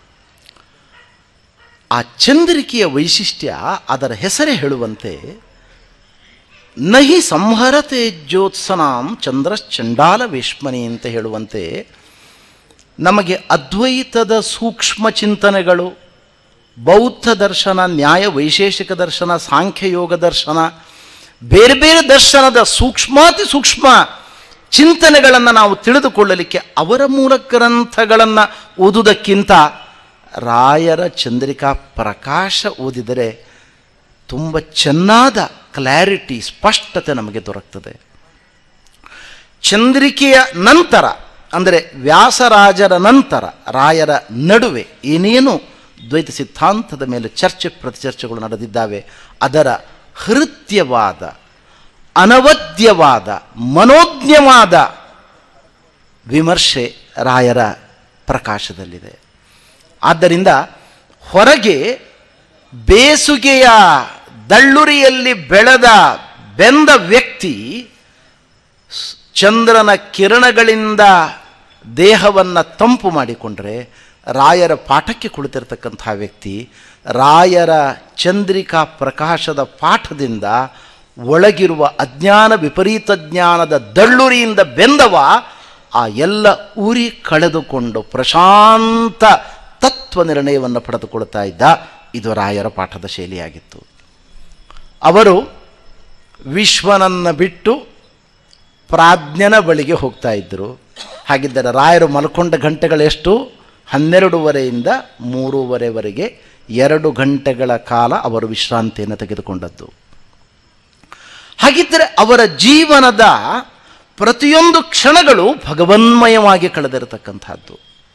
ಆ ಚಂದ್ರಿಕೆಯ ವೈಶಿಷ್ಟ್ಯ ಅದರ ಹೆಸರೇ ಹೇಳುವಂತೆ ನಹಿ ಸಂಹರತೆ ಜ್ಯೋತ್ಸನಾಂ ಚಂದ್ರಶ್ಚಂಡಾಲ ವೇಶ್ಮನಿ ಅಂತ ಹೇಳುವಂತೆ ನಮಗೆ ಅದ್ವೈತದ ಸೂಕ್ಷ್ಮ ಚಿಂತನೆಗಳು ಬೌದ್ಧ ದರ್ಶನ ನ್ಯಾಯ ವೈಶೇಷಿಕ ದರ್ಶನ ಸಾಂಖ್ಯಯೋಗ ದರ್ಶನ ಬೇರೆ ಬೇರೆ ದರ್ಶನದ ಸೂಕ್ಷ್ಮಾತಿ ಸೂಕ್ಷ್ಮ ಚಿಂತನೆಗಳನ್ನು ನಾವು ತಿಳಿದುಕೊಳ್ಳಲಿಕ್ಕೆ ಅವರ ಮೂಲ ಗ್ರಂಥಗಳನ್ನು ಓದುವುದಕ್ಕಿಂತ ರಾಯರ ಚಂದ್ರಿಕಾ ಪ್ರಕಾಶ ಓದಿದರೆ ತುಂಬ ಚೆನ್ನಾದ ಕ್ಲಾರಿಟಿ ಸ್ಪಷ್ಟತೆ ನಮಗೆ ದೊರಕ್ತದೆ ಚಂದ್ರಿಕೆಯ ನಂತರ ಅಂದರೆ ವ್ಯಾಸರಾಜರ ನಂತರ ರಾಯರ ನಡುವೆ ಏನೇನು ದ್ವೈತ ಸಿದ್ಧಾಂತದ ಮೇಲೆ ಚರ್ಚೆ ಪ್ರತಿಚರ್ಚೆಗಳು ನಡೆದಿದ್ದಾವೆ ಅದರ ಹೃತ್ಯವಾದ ಅನವದ್ಯವಾದ ಮನೋಜ್ಞವಾದ ವಿಮರ್ಶೆ ರಾಯರ ಪ್ರಕಾಶದಲ್ಲಿದೆ ಆದ್ದರಿಂದ ಹೊರಗೆ ಬೇಸುಗೆಯ ದಳ್ಳುರಿಯಲ್ಲಿ ಬೆಳೆದ ಬೆಂದ ವ್ಯಕ್ತಿ ಸ್- ಚಂದ್ರನ ಕಿರಣಗಳಿಂದ ದೇಹವನ್ನು ತಂಪು ಮಾಡಿಕೊಂಡ್ರೆ ರಾಯರ ಪಾಠಕ್ಕೆ ಕುಳಿತಿರ್ತಕ್ಕಂಥ ವ್ಯಕ್ತಿ ರಾಯರ ಚಂದ್ರಿಕಾ ಪ್ರಕಾಶದ ಪಾಠದಿಂದ ಒಳಗಿರುವ ಅಜ್ಞಾನ ವಿಪರೀತ ಜ್ಞಾನದ ದಳ್ಳುರಿಯಿಂದ ಬೆಂದವ ಆ ಎಲ್ಲ ಉರಿ ಕಳೆದುಕೊಂಡು ಪ್ರಶಾಂತ ತತ್ವ ನಿರ್ಣಯವನ್ನು ಪಡೆದುಕೊಳ್ತಾ ಇದ್ದ ಇದು ರಾಯರ ಪಾಠದ ಶೈಲಿಯಾಗಿತ್ತು ಅವರು ವಿಶ್ವನನ್ನು ಬಿಟ್ಟು ಪ್ರಾಜ್ಞನ ಬಳಿಗೆ ಹೋಗ್ತಾ ಇದ್ದರು ಹಾಗಿದ್ದರೆ ರಾಯರು ಮಲ್ಕೊಂಡ ಗಂಟೆಗಳೆಷ್ಟು ಹನ್ನೆರಡೂವರೆಯಿಂದ ಮೂರುವರೆವರೆಗೆ ಎರಡು ಗಂಟೆಗಳ ಕಾಲ ಅವರು ವಿಶ್ರಾಂತಿಯನ್ನು ತೆಗೆದುಕೊಂಡದ್ದು ಹಾಗಿದ್ದರೆ ಅವರ ಜೀವನದ ಪ್ರತಿಯೊಂದು ಕ್ಷಣಗಳು ಭಗವನ್ಮಯವಾಗಿ ಕಳೆದಿರತಕ್ಕಂಥದ್ದು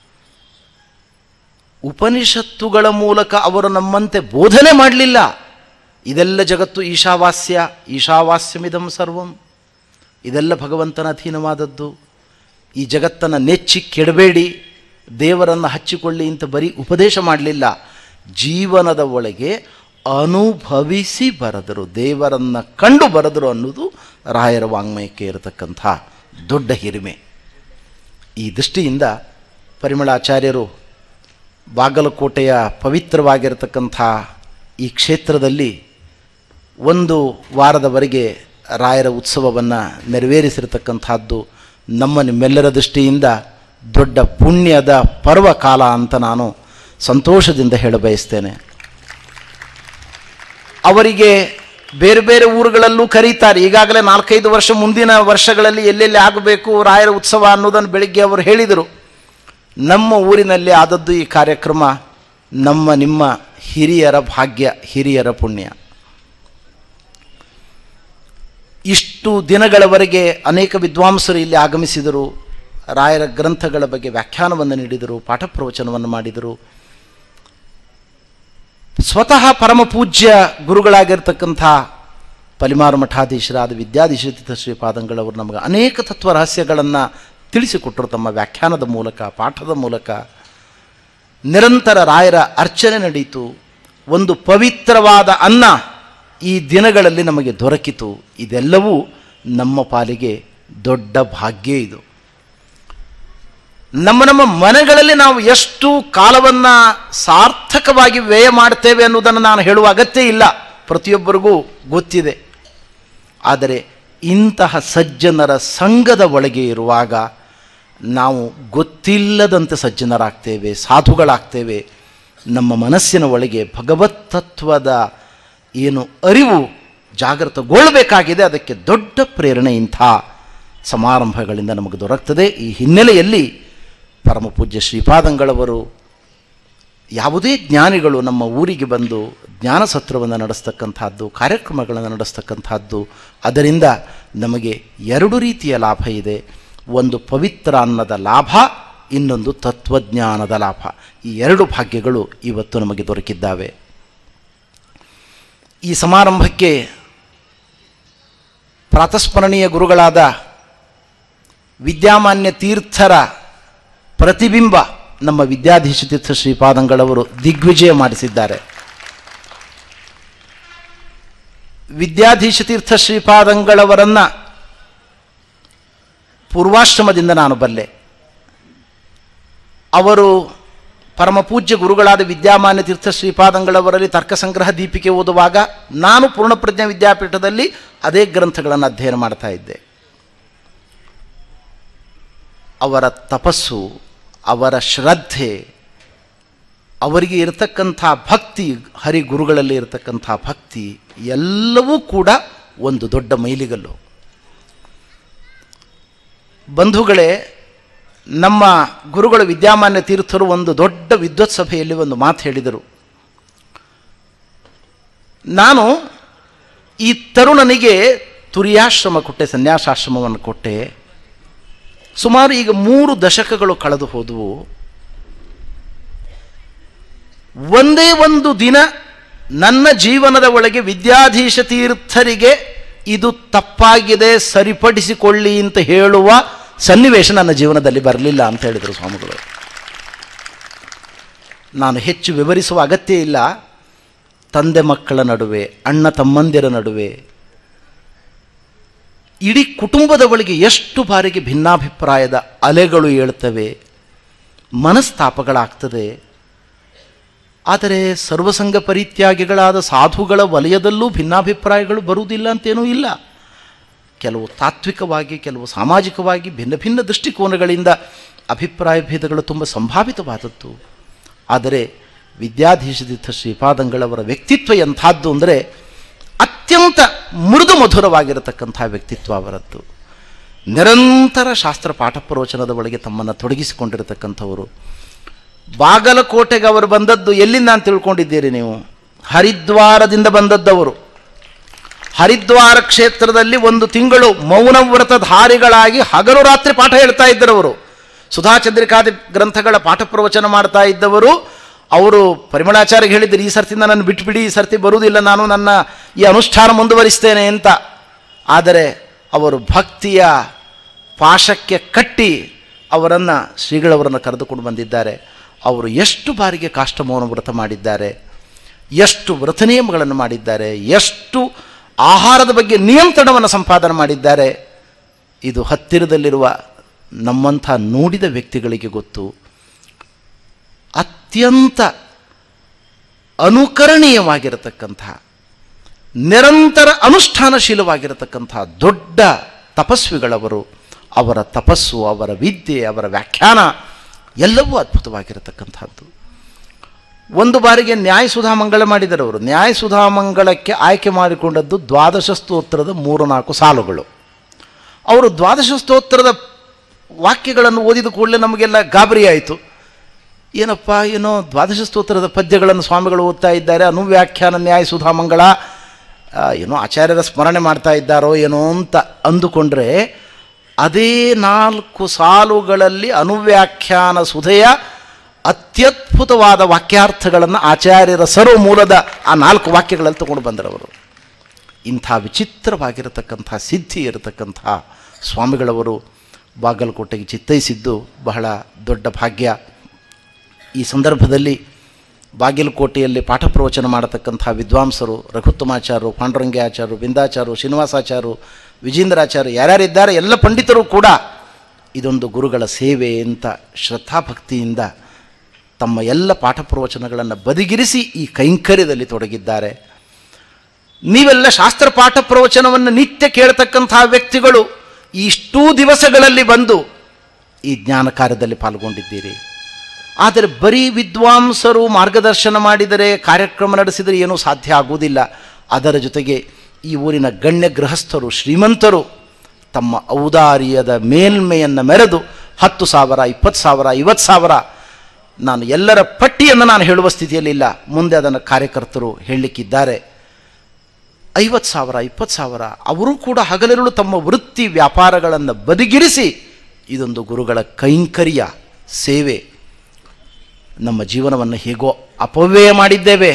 ಉಪನಿಷತ್ತುಗಳ ಮೂಲಕ ಅವರು ನಮ್ಮಂತೆ ಬೋಧನೆ ಮಾಡಲಿಲ್ಲ ಇದೆಲ್ಲ ಜಗತ್ತು ಈಶಾವಾಸ್ಯ ಈಶಾವಾಸ್ಯಮಿದಂ ಸರ್ವಂ ಇದೆಲ್ಲ ಭಗವಂತನ ಅಧೀನವಾದದ್ದು ಈ ಜಗತ್ತನ್ನು ನೆಚ್ಚಿ ಕೆಡಬೇಡಿ ದೇವರನ್ನು ಹಚ್ಚಿಕೊಳ್ಳಿ ಅಂತ ಬರೀ ಉಪದೇಶ ಮಾಡಲಿಲ್ಲ ಜೀವನದ ಒಳಗೆ ಅನುಭವಿಸಿ ಬರೆದರು ದೇವರನ್ನು ಕಂಡು ಬರೆದರು ಅನ್ನೋದು ರಾಯರ ವಾಂಗ್ಮಯಕ್ಕೆ ಇರತಕ್ಕಂಥ ದೊಡ್ಡ ಹಿರಿಮೆ ಈ ದೃಷ್ಟಿಯಿಂದ ಪರಿಮಳಾಚಾರ್ಯರು ಬಾಗಲಕೋಟೆಯ ಪವಿತ್ರವಾಗಿರತಕ್ಕಂಥ ಈ ಕ್ಷೇತ್ರದಲ್ಲಿ ಒಂದು ವಾರದವರೆಗೆ ರಾಯರ ಉತ್ಸವವನ್ನು ನೆರವೇರಿಸಿರತಕ್ಕಂಥದ್ದು ನಮ್ಮ ನಿಮ್ಮೆಲ್ಲರ ದೃಷ್ಟಿಯಿಂದ ದೊಡ್ಡ ಪುಣ್ಯದ ಪರ್ವಕಾಲ ಅಂತ ನಾನು ಸಂತೋಷದಿಂದ ಹೇಳಬಯಸ್ತೇನೆ ಅವರಿಗೆ ಬೇರೆ ಬೇರೆ ಊರುಗಳಲ್ಲೂ ಕರೀತಾರೆ ಈಗಾಗಲೇ ನಾಲ್ಕೈದು ವರ್ಷ ಮುಂದಿನ ವರ್ಷಗಳಲ್ಲಿ ಎಲ್ಲೆಲ್ಲಿ ಆಗಬೇಕು ರಾಯರ ಉತ್ಸವ ಅನ್ನೋದನ್ನು ಬೆಳಿಗ್ಗೆ ಅವರು ಹೇಳಿದರು ನಮ್ಮ ಊರಿನಲ್ಲಿ ಆದದ್ದು ಈ ಕಾರ್ಯಕ್ರಮ ನಮ್ಮ ನಿಮ್ಮ ಹಿರಿಯರ ಭಾಗ್ಯ ಹಿರಿಯರ ಪುಣ್ಯ ಇಷ್ಟು ದಿನಗಳವರೆಗೆ ಅನೇಕ ವಿದ್ವಾಂಸರು ಇಲ್ಲಿ ಆಗಮಿಸಿದರು ರಾಯರ ಗ್ರಂಥಗಳ ಬಗ್ಗೆ ವ್ಯಾಖ್ಯಾನವನ್ನು ನೀಡಿದರು ಪಾಠ ಪ್ರವಚನವನ್ನು ಮಾಡಿದರು ಸ್ವತಃ ಪರಮ ಪೂಜ್ಯ ಗುರುಗಳಾಗಿರ್ತಕ್ಕಂಥ ಪಲಿಮಾರು ಮಠಾಧೀಶರಾದ ವಿದ್ಯಾಧೀಶತೀರ್ಥ ಶ್ರೀಪಾದಂಗಳವರು ನಮಗೆ ಅನೇಕ ತತ್ವ ರಹಸ್ಯಗಳನ್ನು ತಿಳಿಸಿಕೊಟ್ಟರು ತಮ್ಮ ವ್ಯಾಖ್ಯಾನದ ಮೂಲಕ ಪಾಠದ ಮೂಲಕ ನಿರಂತರ ರಾಯರ ಅರ್ಚನೆ ನಡೀತು ಒಂದು ಪವಿತ್ರವಾದ ಅನ್ನ ಈ ದಿನಗಳಲ್ಲಿ ನಮಗೆ ದೊರಕಿತು ಇದೆಲ್ಲವೂ ನಮ್ಮ ಪಾಲಿಗೆ ದೊಡ್ಡ ಭಾಗ್ಯ ಇದು ನಮ್ಮ ನಮ್ಮ ಮನೆಗಳಲ್ಲಿ ನಾವು ಎಷ್ಟು ಕಾಲವನ್ನು ಸಾರ್ಥಕವಾಗಿ ವ್ಯಯ ಮಾಡ್ತೇವೆ ಅನ್ನೋದನ್ನು ನಾನು ಹೇಳುವ ಅಗತ್ಯ ಇಲ್ಲ ಪ್ರತಿಯೊಬ್ಬರಿಗೂ ಗೊತ್ತಿದೆ ಆದರೆ ಇಂತಹ ಸಜ್ಜನರ ಸಂಘದ ಒಳಗೆ ಇರುವಾಗ ನಾವು ಗೊತ್ತಿಲ್ಲದಂತೆ ಸಜ್ಜನರಾಗ್ತೇವೆ ಸಾಧುಗಳಾಗ್ತೇವೆ ನಮ್ಮ ಮನಸ್ಸಿನ ಒಳಗೆ ಭಗವತ್ ತತ್ವದ ಏನು ಅರಿವು ಜಾಗೃತಗೊಳ್ಳಬೇಕಾಗಿದೆ ಅದಕ್ಕೆ ದೊಡ್ಡ ಪ್ರೇರಣೆ ಇಂಥ ಸಮಾರಂಭಗಳಿಂದ ನಮಗೆ ದೊರಕ್ತದೆ ಈ ಹಿನ್ನೆಲೆಯಲ್ಲಿ ಪರಮ ಪೂಜ್ಯ ಶ್ರೀಪಾದಂಗಳವರು ಯಾವುದೇ ಜ್ಞಾನಿಗಳು ನಮ್ಮ ಊರಿಗೆ ಬಂದು ಜ್ಞಾನ ಸತ್ರವನ್ನು ನಡೆಸ್ತಕ್ಕಂಥದ್ದು ಕಾರ್ಯಕ್ರಮಗಳನ್ನು ನಡೆಸ್ತಕ್ಕಂಥದ್ದು ಅದರಿಂದ ನಮಗೆ ಎರಡು ರೀತಿಯ ಲಾಭ ಇದೆ ಒಂದು ಪವಿತ್ರ ಅನ್ನದ ಲಾಭ ಇನ್ನೊಂದು ತತ್ವಜ್ಞಾನದ ಲಾಭ ಈ ಎರಡು ಭಾಗ್ಯಗಳು ಇವತ್ತು ನಮಗೆ ದೊರಕಿದ್ದಾವೆ ಈ ಸಮಾರಂಭಕ್ಕೆ ಪ್ರಾತಸ್ಮರಣೀಯ ಗುರುಗಳಾದ ವಿದ್ಯಾಮಾನ್ಯ ತೀರ್ಥರ ಪ್ರತಿಬಿಂಬ ನಮ್ಮ ವಿದ್ಯಾಧೀಶ ತೀರ್ಥ ಶ್ರೀಪಾದಂಗಳವರು ದಿಗ್ವಿಜಯ ಮಾಡಿಸಿದ್ದಾರೆ ವಿದ್ಯಾಧೀಶ ತೀರ್ಥ ಶ್ರೀಪಾದಂಗಳವರನ್ನ ಪೂರ್ವಾಶ್ರಮದಿಂದ ನಾನು ಬಲ್ಲೆ ಅವರು ಪರಮ ಪೂಜ್ಯ ಗುರುಗಳಾದ ವಿದ್ಯಾಮಾನ್ಯ ತೀರ್ಥ ಶ್ರೀಪಾದಂಗಳವರಲ್ಲಿ ತರ್ಕಸಂಗ್ರಹ ದೀಪಿಕೆ ಓದುವಾಗ ನಾನು ಪೂರ್ಣಪ್ರಜ್ಞಾ ವಿದ್ಯಾಪೀಠದಲ್ಲಿ ಅದೇ ಗ್ರಂಥಗಳನ್ನು ಅಧ್ಯಯನ ಮಾಡ್ತಾ ಇದ್ದೆ ಅವರ ತಪಸ್ಸು ಅವರ ಶ್ರದ್ಧೆ ಅವರಿಗೆ ಇರತಕ್ಕಂಥ ಭಕ್ತಿ ಹರಿಗುರುಗಳಲ್ಲಿ ಇರತಕ್ಕಂಥ ಭಕ್ತಿ ಎಲ್ಲವೂ ಕೂಡ ಒಂದು ದೊಡ್ಡ ಮೈಲಿಗಲ್ಲು ಬಂಧುಗಳೇ ನಮ್ಮ ಗುರುಗಳು ವಿದ್ಯಾಮಾನ್ಯ ತೀರ್ಥರು ಒಂದು ದೊಡ್ಡ ವಿದ್ವತ್ ಸಭೆಯಲ್ಲಿ ಒಂದು ಮಾತು ಹೇಳಿದರು ನಾನು ಈ ತರುಣನಿಗೆ ತುರಿಯಾಶ್ರಮ ಕೊಟ್ಟೆ ಸನ್ಯಾಸಾಶ್ರಮವನ್ನು ಕೊಟ್ಟೆ ಸುಮಾರು ಈಗ ಮೂರು ದಶಕಗಳು ಕಳೆದು ಹೋದವು ಒಂದೇ ಒಂದು ದಿನ ನನ್ನ ಜೀವನದ ಒಳಗೆ ವಿದ್ಯಾಧೀಶ ತೀರ್ಥರಿಗೆ ಇದು ತಪ್ಪಾಗಿದೆ ಸರಿಪಡಿಸಿಕೊಳ್ಳಿ ಅಂತ ಹೇಳುವ ಸನ್ನಿವೇಶ ನನ್ನ ಜೀವನದಲ್ಲಿ ಬರಲಿಲ್ಲ ಅಂತ ಹೇಳಿದರು ಸ್ವಾಮಿಗಳು ನಾನು ಹೆಚ್ಚು ವಿವರಿಸುವ ಅಗತ್ಯ ಇಲ್ಲ ತಂದೆ ಮಕ್ಕಳ ನಡುವೆ ಅಣ್ಣ ತಮ್ಮಂದಿರ ನಡುವೆ ಇಡೀ ಕುಟುಂಬದ ಒಳಗೆ ಎಷ್ಟು ಬಾರಿಗೆ ಭಿನ್ನಾಭಿಪ್ರಾಯದ ಅಲೆಗಳು ಏಳ್ತವೆ ಮನಸ್ತಾಪಗಳಾಗ್ತದೆ ಆದರೆ ಸರ್ವಸಂಗ ಪರಿತ್ಯಾಗಿಗಳಾದ ಸಾಧುಗಳ ವಲಯದಲ್ಲೂ ಭಿನ್ನಾಭಿಪ್ರಾಯಗಳು ಬರುವುದಿಲ್ಲ ಅಂತೇನೂ ಇಲ್ಲ ಕೆಲವು ತಾತ್ವಿಕವಾಗಿ ಕೆಲವು ಸಾಮಾಜಿಕವಾಗಿ ಭಿನ್ನ ಭಿನ್ನ ದೃಷ್ಟಿಕೋನಗಳಿಂದ ಅಭಿಪ್ರಾಯ ಭೇದಗಳು ತುಂಬ ಸಂಭಾವಿತವಾದದ್ದು ಆದರೆ ವಿದ್ಯಾಧೀಶತೀರ್ಥ ಶ್ರೀಪಾದಂಗಳವರ ವ್ಯಕ್ತಿತ್ವ ಎಂಥದ್ದು ಅಂದರೆ ಅತ್ಯಂತ ಮೃದು ಮಧುರವಾಗಿರತಕ್ಕಂಥ ವ್ಯಕ್ತಿತ್ವ ಅವರದ್ದು ನಿರಂತರ ಶಾಸ್ತ್ರ ಪಾಠ ಪ್ರವಚನದ ಒಳಗೆ ತಮ್ಮನ್ನು ತೊಡಗಿಸಿಕೊಂಡಿರತಕ್ಕಂಥವರು ಬಾಗಲಕೋಟೆಗೆ ಅವರು ಬಂದದ್ದು ಎಲ್ಲಿಂದ ಅಂತ ತಿಳ್ಕೊಂಡಿದ್ದೀರಿ ನೀವು ಹರಿದ್ವಾರದಿಂದ ಬಂದದ್ದವರು ಹರಿದ್ವಾರ ಕ್ಷೇತ್ರದಲ್ಲಿ ಒಂದು ತಿಂಗಳು ಮೌನ ವ್ರತಧಾರಿಗಳಾಗಿ ಹಗಲು ರಾತ್ರಿ ಪಾಠ ಹೇಳ್ತಾ ಇದ್ದರವರು ಸುಧಾಚಂದ್ರಿಕಾದಿ ಗ್ರಂಥಗಳ ಪಾಠ ಪ್ರವಚನ ಮಾಡ್ತಾ ಇದ್ದವರು ಅವರು ಪರಿಮಳಾಚಾರ್ಯ ಹೇಳಿದ್ರು ಈ ಸರ್ತಿ ನನ್ನನ್ನು ಬಿಟ್ಬಿಡಿ ಈ ಸರ್ತಿ ಬರುವುದಿಲ್ಲ ನಾನು ನನ್ನ ಈ ಅನುಷ್ಠಾನ ಮುಂದುವರಿಸ್ತೇನೆ ಅಂತ ಆದರೆ ಅವರು ಭಕ್ತಿಯ ಪಾಶಕ್ಕೆ ಕಟ್ಟಿ ಅವರನ್ನು ಶ್ರೀಗಳವರನ್ನು ಕರೆದುಕೊಂಡು ಬಂದಿದ್ದಾರೆ ಅವರು ಎಷ್ಟು ಬಾರಿಗೆ ಕಾಷ್ಟಮೌನ ವ್ರತ ಮಾಡಿದ್ದಾರೆ ಎಷ್ಟು ವ್ರತ ನಿಯಮಗಳನ್ನು ಮಾಡಿದ್ದಾರೆ ಎಷ್ಟು ಆಹಾರದ ಬಗ್ಗೆ ನಿಯಂತ್ರಣವನ್ನು ಸಂಪಾದನೆ ಮಾಡಿದ್ದಾರೆ ಇದು ಹತ್ತಿರದಲ್ಲಿರುವ ನಮ್ಮಂಥ ನೋಡಿದ ವ್ಯಕ್ತಿಗಳಿಗೆ ಗೊತ್ತು ಅತ್ಯಂತ ಅನುಕರಣೀಯವಾಗಿರತಕ್ಕಂಥ ನಿರಂತರ ಅನುಷ್ಠಾನಶೀಲವಾಗಿರತಕ್ಕಂಥ ದೊಡ್ಡ ತಪಸ್ವಿಗಳವರು ಅವರ ತಪಸ್ಸು ಅವರ ವಿದ್ಯೆ ಅವರ ವ್ಯಾಖ್ಯಾನ ಎಲ್ಲವೂ ಅದ್ಭುತವಾಗಿರತಕ್ಕಂಥದ್ದು ಒಂದು ಬಾರಿಗೆ ನ್ಯಾಯ ಸುಧಾಮಂಗಳ ಮಾಡಿದರು ಅವರು ನ್ಯಾಯ ಸುಧಾಮಂಗಳಕ್ಕೆ ಆಯ್ಕೆ ಮಾಡಿಕೊಂಡದ್ದು ದ್ವಾದಶ ಸ್ತೋತ್ರದ ಮೂರು ನಾಲ್ಕು ಸಾಲುಗಳು ಅವರು ದ್ವಾದಶ ಸ್ತೋತ್ರದ ವಾಕ್ಯಗಳನ್ನು ಓದಿದ ಕೂಡಲೇ ನಮಗೆಲ್ಲ ಗಾಬರಿ ಆಯಿತು ಏನಪ್ಪ ಏನೋ ದ್ವಾದಶ ಸ್ತೋತ್ರದ ಪದ್ಯಗಳನ್ನು ಸ್ವಾಮಿಗಳು ಓದ್ತಾ ಇದ್ದಾರೆ ಅನುವ್ಯಾಖ್ಯಾನ ನ್ಯಾಯ ಸುಧಾಮಂಗಳ ಆ, ಏನೋ ಆಚಾರ್ಯರ ಸ್ಮರಣೆ ಮಾಡ್ತಾ ಇದ್ದಾರೋ ಏನೋ ಅಂತ ಅಂದುಕೊಂಡ್ರೆ ಅದೇ ನಾಲ್ಕು ಸಾಲುಗಳಲ್ಲಿ ಅನುವ್ಯಾಖ್ಯಾನ ಸುಧೆಯ ಅತ್ಯದ್ಭುತವಾದ ವಾಕ್ಯಾರ್ಥಗಳನ್ನು ಆಚಾರ್ಯರ ಸರ್ವ ಮೂಲದ ಆ ನಾಲ್ಕು ವಾಕ್ಯಗಳಲ್ಲಿ ತಗೊಂಡು ಬಂದರವರು ಇಂಥ ವಿಚಿತ್ರವಾಗಿರತಕ್ಕಂಥ ಸಿದ್ಧಿ ಇರತಕ್ಕಂಥ ಸ್ವಾಮಿಗಳವರು ಬಾಗಲಕೋಟೆಗೆ ಚಿತ್ತೈಸಿದ್ದು ಬಹಳ ದೊಡ್ಡ ಭಾಗ್ಯ ಈ ಸಂದರ್ಭದಲ್ಲಿ ಬಾಗಲಕೋಟೆಯಲ್ಲಿ ಪಾಠ ಪ್ರವಚನ ಮಾಡತಕ್ಕಂಥ ವಿದ್ವಾಂಸರು ರಘುತ್ತಮಾಚಾರ್ಯರು ಪಾಂಡುರಂಗಾಚಾರ್ಯರು ಬಿಂದಾಚಾರ್ಯರು ಶ್ರೀನಿವಾಸಾಚಾರ್ಯರು ವಿಜೇಂದ್ರಾಚಾರ್ಯ ಯಾರ್ಯಾರಿದ್ದಾರೆ ಎಲ್ಲ ಪಂಡಿತರು ಕೂಡ ಇದೊಂದು ಗುರುಗಳ ಸೇವೆ ಅಂತ ಶ್ರದ್ಧಾಭಕ್ತಿಯಿಂದ ತಮ್ಮ ಎಲ್ಲ ಪಾಠ ಪ್ರವಚನಗಳನ್ನು ಬದಿಗಿರಿಸಿ ಈ ಕೈಂಕರ್ಯದಲ್ಲಿ ತೊಡಗಿದ್ದಾರೆ ನೀವೆಲ್ಲ ಶಾಸ್ತ್ರ ಪಾಠ ಪ್ರವಚನವನ್ನು ನಿತ್ಯ ಕೇಳ್ತಕ್ಕಂಥ ವ್ಯಕ್ತಿಗಳು ಇಷ್ಟೂ ದಿವಸಗಳಲ್ಲಿ ಬಂದು ಈ ಜ್ಞಾನ ಕಾರ್ಯದಲ್ಲಿ ಪಾಲ್ಗೊಂಡಿದ್ದೀರಿ ಆದರೆ ಬರೀ ವಿದ್ವಾಂಸರು ಮಾರ್ಗದರ್ಶನ ಮಾಡಿದರೆ ಕಾರ್ಯಕ್ರಮ ನಡೆಸಿದರೆ ಏನೂ ಸಾಧ್ಯ ಆಗುವುದಿಲ್ಲ ಅದರ ಜೊತೆಗೆ ಈ ಊರಿನ ಗಣ್ಯ ಗೃಹಸ್ಥರು ಶ್ರೀಮಂತರು ತಮ್ಮ ಔದಾರ್ಯದ ಮೇಲ್ಮೆಯನ್ನು ಮೆರೆದು ಹತ್ತು ಸಾವಿರ ಇಪ್ಪತ್ತು ಸಾವಿರ ಐವತ್ತು ಸಾವಿರ ನಾನು ಎಲ್ಲರ ಪಟ್ಟಿಯನ್ನು ನಾನು ಹೇಳುವ ಸ್ಥಿತಿಯಲ್ಲಿಲ್ಲ ಮುಂದೆ ಅದನ್ನು ಕಾರ್ಯಕರ್ತರು ಹೇಳಲಿಕ್ಕಿದ್ದಾರೆ ಐವತ್ತು ಸಾವಿರ ಇಪ್ಪತ್ತು ಸಾವಿರ ಅವರು ಕೂಡ ಹಗಲಿರುಳು ತಮ್ಮ ವೃತ್ತಿ ವ್ಯಾಪಾರಗಳನ್ನು ಬದಿಗಿರಿಸಿ ಇದೊಂದು ಗುರುಗಳ ಕೈಂಕರ್ಯ ಸೇವೆ ನಮ್ಮ ಜೀವನವನ್ನು ಹೇಗೋ ಅಪವ್ಯಯ ಮಾಡಿದ್ದೇವೆ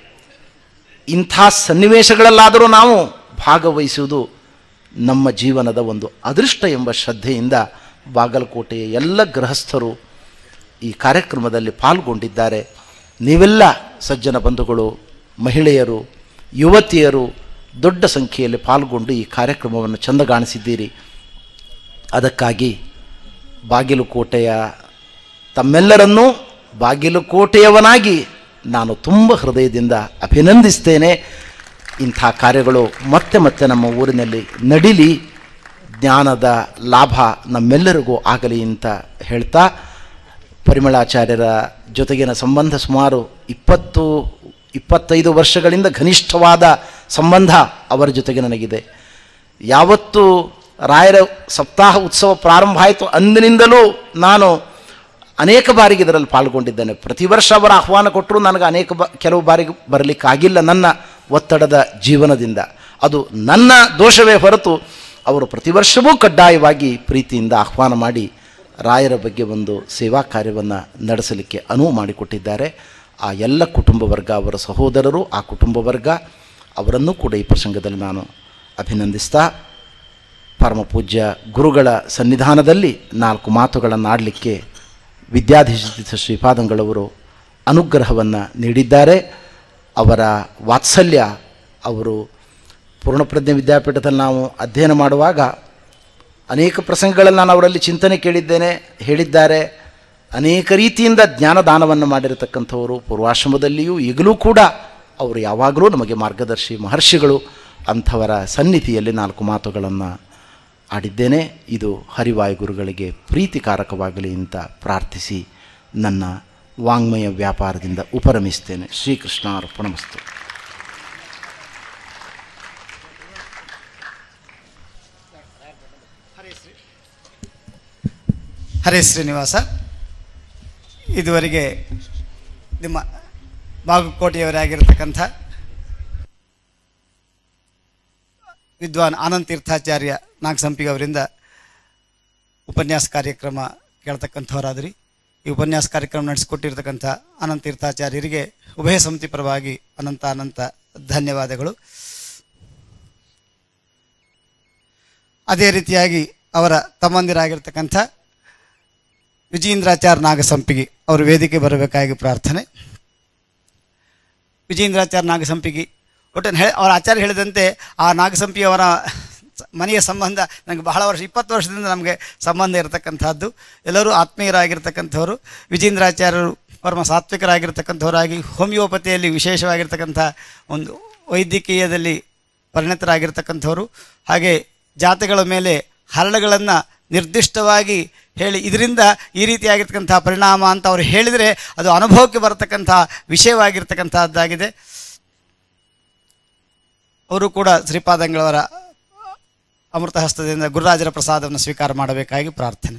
ಇಂಥ ಸನ್ನಿವೇಶಗಳಲ್ಲಾದರೂ ನಾವು ಭಾಗವಹಿಸುವುದು ನಮ್ಮ ಜೀವನದ ಒಂದು ಅದೃಷ್ಟ ಎಂಬ ಶ್ರದ್ಧೆಯಿಂದ ಬಾಗಲಕೋಟೆಯ ಎಲ್ಲ ಗೃಹಸ್ಥರು ಈ ಕಾರ್ಯಕ್ರಮದಲ್ಲಿ ಪಾಲ್ಗೊಂಡಿದ್ದಾರೆ ನೀವೆಲ್ಲ ಸಜ್ಜನ ಬಂಧುಗಳು ಮಹಿಳೆಯರು ಯುವತಿಯರು ದೊಡ್ಡ ಸಂಖ್ಯೆಯಲ್ಲಿ ಪಾಲ್ಗೊಂಡು ಈ ಕಾರ್ಯಕ್ರಮವನ್ನು ಚಂದಗಾಣಿಸಿದ್ದೀರಿ ಅದಕ್ಕಾಗಿ ಬಾಗಿಲುಕೋಟೆಯ ತಮ್ಮೆಲ್ಲರನ್ನೂ ಬಾಗಿಲುಕೋಟೆಯವನಾಗಿ ನಾನು ತುಂಬ ಹೃದಯದಿಂದ ಅಭಿನಂದಿಸ್ತೇನೆ ಇಂಥ ಕಾರ್ಯಗಳು ಮತ್ತೆ ಮತ್ತೆ ನಮ್ಮ ಊರಿನಲ್ಲಿ ನಡಿಲಿ ಜ್ಞಾನದ ಲಾಭ ನಮ್ಮೆಲ್ಲರಿಗೂ ಆಗಲಿ ಅಂತ ಹೇಳ್ತಾ ಪರಿಮಳಾಚಾರ್ಯರ ಜೊತೆಗಿನ ಸಂಬಂಧ ಸುಮಾರು ಇಪ್ಪತ್ತು ಇಪ್ಪತ್ತೈದು ವರ್ಷಗಳಿಂದ ಘನಿಷ್ಠವಾದ ಸಂಬಂಧ ಅವರ ಜೊತೆಗೆ ನನಗಿದೆ ಯಾವತ್ತು ರಾಯರ ಸಪ್ತಾಹ ಉತ್ಸವ ಪ್ರಾರಂಭ ಆಯಿತು ಅಂದಿನಿಂದಲೂ ನಾನು ಅನೇಕ ಬಾರಿಗೆ ಇದರಲ್ಲಿ ಪಾಲ್ಗೊಂಡಿದ್ದೇನೆ ಪ್ರತಿ ವರ್ಷ ಅವರ ಆಹ್ವಾನ ಕೊಟ್ಟರು ನನಗೆ ಅನೇಕ ಬ ಕೆಲವು ಬಾರಿಗೆ ಬರಲಿಕ್ಕಾಗಿಲ್ಲ ನನ್ನ ಒತ್ತಡದ ಜೀವನದಿಂದ ಅದು ನನ್ನ ದೋಷವೇ ಹೊರತು ಅವರು ಪ್ರತಿ ವರ್ಷವೂ ಕಡ್ಡಾಯವಾಗಿ ಪ್ರೀತಿಯಿಂದ ಆಹ್ವಾನ ಮಾಡಿ ರಾಯರ ಬಗ್ಗೆ ಒಂದು ಸೇವಾ ಕಾರ್ಯವನ್ನು ನಡೆಸಲಿಕ್ಕೆ ಅನುವು ಮಾಡಿಕೊಟ್ಟಿದ್ದಾರೆ ಆ ಎಲ್ಲ ಕುಟುಂಬ ವರ್ಗ ಅವರ ಸಹೋದರರು ಆ ಕುಟುಂಬ ವರ್ಗ ಅವರನ್ನೂ ಕೂಡ ಈ ಪ್ರಸಂಗದಲ್ಲಿ ನಾನು ಅಭಿನಂದಿಸ್ತಾ ಪರಮ ಪೂಜ್ಯ ಗುರುಗಳ ಸನ್ನಿಧಾನದಲ್ಲಿ ನಾಲ್ಕು ಮಾತುಗಳನ್ನು ಆಡಲಿಕ್ಕೆ ವಿದ್ಯಾಧೀಶ ಶ್ರೀಪಾದಂಗಳವರು ಅನುಗ್ರಹವನ್ನು ನೀಡಿದ್ದಾರೆ ಅವರ ವಾತ್ಸಲ್ಯ ಅವರು ಪೂರ್ಣಪ್ರಜ್ಞೆ ವಿದ್ಯಾಪೀಠದಲ್ಲಿ ನಾವು ಅಧ್ಯಯನ ಮಾಡುವಾಗ ಅನೇಕ ಪ್ರಸಂಗಗಳಲ್ಲಿ ನಾನು ಅವರಲ್ಲಿ ಚಿಂತನೆ ಕೇಳಿದ್ದೇನೆ ಹೇಳಿದ್ದಾರೆ ಅನೇಕ ರೀತಿಯಿಂದ ಜ್ಞಾನದಾನವನ್ನು ಮಾಡಿರತಕ್ಕಂಥವರು ಪೂರ್ವಾಶ್ರಮದಲ್ಲಿಯೂ ಈಗಲೂ ಕೂಡ ಅವರು ಯಾವಾಗಲೂ ನಮಗೆ ಮಾರ್ಗದರ್ಶಿ ಮಹರ್ಷಿಗಳು ಅಂಥವರ ಸನ್ನಿಧಿಯಲ್ಲಿ ನಾಲ್ಕು ಮಾತುಗಳನ್ನು ಆಡಿದ್ದೇನೆ ಇದು ಹರಿವಾಯು ಗುರುಗಳಿಗೆ ಪ್ರೀತಿಕಾರಕವಾಗಲಿ ಅಂತ ಪ್ರಾರ್ಥಿಸಿ ನನ್ನ ವಾಂಗ್ಮಯ ವ್ಯಾಪಾರದಿಂದ ಉಪರಮಿಸ್ತೇನೆ ಶ್ರೀಕೃಷ್ಣ ಅರ್ಪಣಮಸ್ತು
ಹರೇ ಶ್ರೀನಿವಾಸ ಇದುವರೆಗೆ ನಿಮ್ಮ ಬಾಗಲಕೋಟೆಯವರೇ ಆಗಿರತಕ್ಕಂಥ ವಿದ್ವಾನ್ ಆನಂದ್ ತೀರ್ಥಾಚಾರ್ಯ ನಾಗಸಂಪಿಗೆ ಅವರಿಂದ ಉಪನ್ಯಾಸ ಕಾರ್ಯಕ್ರಮ ಕೇಳ್ತಕ್ಕಂಥವರಾದ್ರಿ ಈ ಉಪನ್ಯಾಸ ಕಾರ್ಯಕ್ರಮ ನಡೆಸಿಕೊಟ್ಟಿರ್ತಕ್ಕಂಥ ಅನಂತ ತೀರ್ಥಾಚಾರ್ಯರಿಗೆ ಉಭಯ ಸಮಿತಿ ಪರವಾಗಿ ಅನಂತ ಅನಂತ ಧನ್ಯವಾದಗಳು ಅದೇ ರೀತಿಯಾಗಿ ಅವರ ತಮ್ಮಂದಿರಾಗಿರ್ತಕ್ಕಂಥ ವಿಜೇಂದ್ರಾಚಾರ್ಯ ನಾಗಸಂಪಿಗಿ ಅವರು ವೇದಿಕೆ ಬರಬೇಕಾಗಿ ಪ್ರಾರ್ಥನೆ ವಿಜೇಂದ್ರಾಚಾರ್ಯ ನಾಗಸಂಪಿಗಿ ಒಟ್ಟು ಹೇಳಿ ಅವರ ಆಚಾರ್ಯ ಹೇಳಿದಂತೆ ಆ ನಾಗಸಂಪಿ ಅವರ ಸ- ಮನೆಯ ಸಂಬಂಧ ನನಗೆ ಬಹಳ ವರ್ಷ ಇಪ್ಪತ್ತು ವರ್ಷದಿಂದ ನಮಗೆ ಸಂಬಂಧ ಇರತಕ್ಕಂಥದ್ದು ಎಲ್ಲರೂ ಆತ್ಮೀಯರಾಗಿರ್ತಕ್ಕಂಥವರು ವಿಜೇಂದ್ರಾಚಾರ್ಯರು ಪರಮ ಸಾತ್ವಿಕರಾಗಿರ್ತಕ್ಕಂಥವರಾಗಿ ಹೋಮಿಯೋಪತಿಯಲ್ಲಿ ವಿಶೇಷವಾಗಿರ್ತಕ್ಕಂಥ ಒಂದು ವೈದ್ಯಕೀಯದಲ್ಲಿ ಪರಿಣಿತರಾಗಿರ್ತಕ್ಕಂಥವರು ಹಾಗೆ ಜಾತಿಗಳ ಮೇಲೆ ಹರಳುಗಳನ್ನು ನಿರ್ದಿಷ್ಟವಾಗಿ ಹೇಳಿ ಇದರಿಂದ ಈ ರೀತಿಯಾಗಿರ್ತಕ್ಕಂಥ ಪರಿಣಾಮ ಅಂತ ಅವರು ಹೇಳಿದರೆ ಅದು ಅನುಭವಕ್ಕೆ ಬರತಕ್ಕಂಥ ವಿಷಯವಾಗಿರ್ತಕ್ಕಂಥದ್ದಾಗಿದೆ ಅವರು ಕೂಡ ಶ್ರೀಪಾದಂಗಳವರ ಅಮೃತ ಹಸ್ತದಿಂದ ಗುರುರಾಜರ ಪ್ರಸಾದವನ್ನು ಸ್ವೀಕಾರ ಮಾಡಬೇಕಾಗಿ ಪ್ರಾರ್ಥನೆ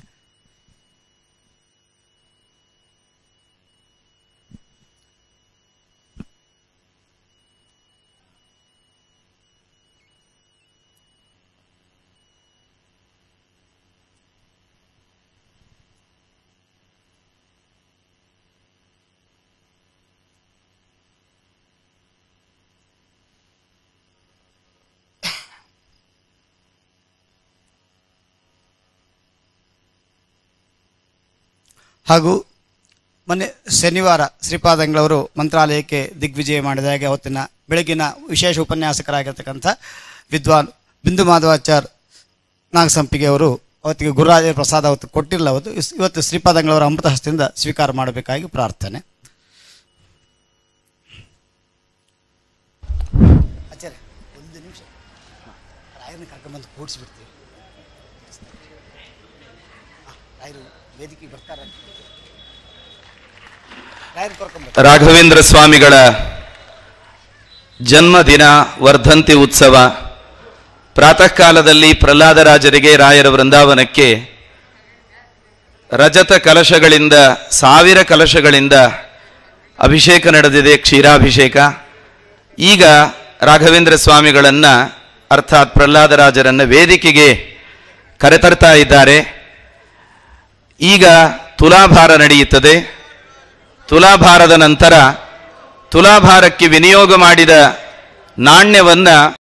ಹಾಗೂ ಮೊನ್ನೆ ಶನಿವಾರ ಶ್ರೀಪಾದಂಗಳವರು ಮಂತ್ರಾಲಯಕ್ಕೆ ದಿಗ್ವಿಜಯ ಮಾಡಿದಾಗ ಅವತ್ತಿನ ಬೆಳಗಿನ ವಿಶೇಷ ಉಪನ್ಯಾಸಕರಾಗಿರ್ತಕ್ಕಂಥ ವಿದ್ವಾನ್ ಬಿಂದು ಮಾಧವಾಚಾರ್ ನಾಗಸಂಪಿಗೆ ಅವರು ಅವತ್ತಿಗೆ ಗುರುರಾಜ ಪ್ರಸಾದ ಅವತ್ತು ಕೊಟ್ಟಿರಲಿಲ್ಲ ಅವತ್ತು ಇಸ್- ಇವತ್ತು ಶ್ರೀಪಾದಂಗಳವರ ಅಮೃತ ಹಸ್ತದಿಂದ ಸ್ವೀಕಾರ ಮಾಡಬೇಕಾಗಿ ಪ್ರಾರ್ಥನೆ ಆಚಾರ್ಯ ಒಂದು ನಿಮಿಷ ರಾಯರನ್ನ ಕರ್ಕೊಂಡ್ಬಂದು ಕೂಡಿಸ್ಬಿಡ್ತೀವಿ ರಾಯರು ವೇದಿಕೆಗೆ ಬರ್ತಾರೆ ರಾಯರು ಕರ್ಕೊಂಡ್ಬರ್ತಾರೆ
ರಾಘವೇಂದ್ರ ಸ್ವಾಮಿಗಳ ಜನ್ಮದಿನ ವರ್ಧಂತಿ ಉತ್ಸವ ಪ್ರಾತಃ ಕಾಲದಲ್ಲಿ ಪ್ರಹ್ಲಾದರಾಜರಿಗೆ ರಾಯರ ವೃಂದಾವನಕ್ಕೆ ರಜತ ಕಲಶಗಳಿಂದ ಸಾವಿರ ಕಲಶಗಳಿಂದ ಅಭಿಷೇಕ ನಡೆದಿದೆ ಕ್ಷೀರಾಭಿಷೇಕ ಈಗ ರಾಘವೇಂದ್ರ ಸ್ವಾಮಿಗಳನ್ನ ಅರ್ಥಾತ್ ಪ್ರಹ್ಲಾದರಾಜರನ್ನ ವೇದಿಕೆಗೆ ಕರೆತರ್ತಾ ಇದ್ದಾರೆ ಈಗ ತುಲಾಭಾರ ನಡೆಯುತ್ತದೆ ತುಲಾಭಾರದ ನಂತರ ತುಲಾಭಾರಕ್ಕೆ ವಿನಿಯೋಗ ಮಾಡಿದ ನಾಣ್ಯವನ್ನ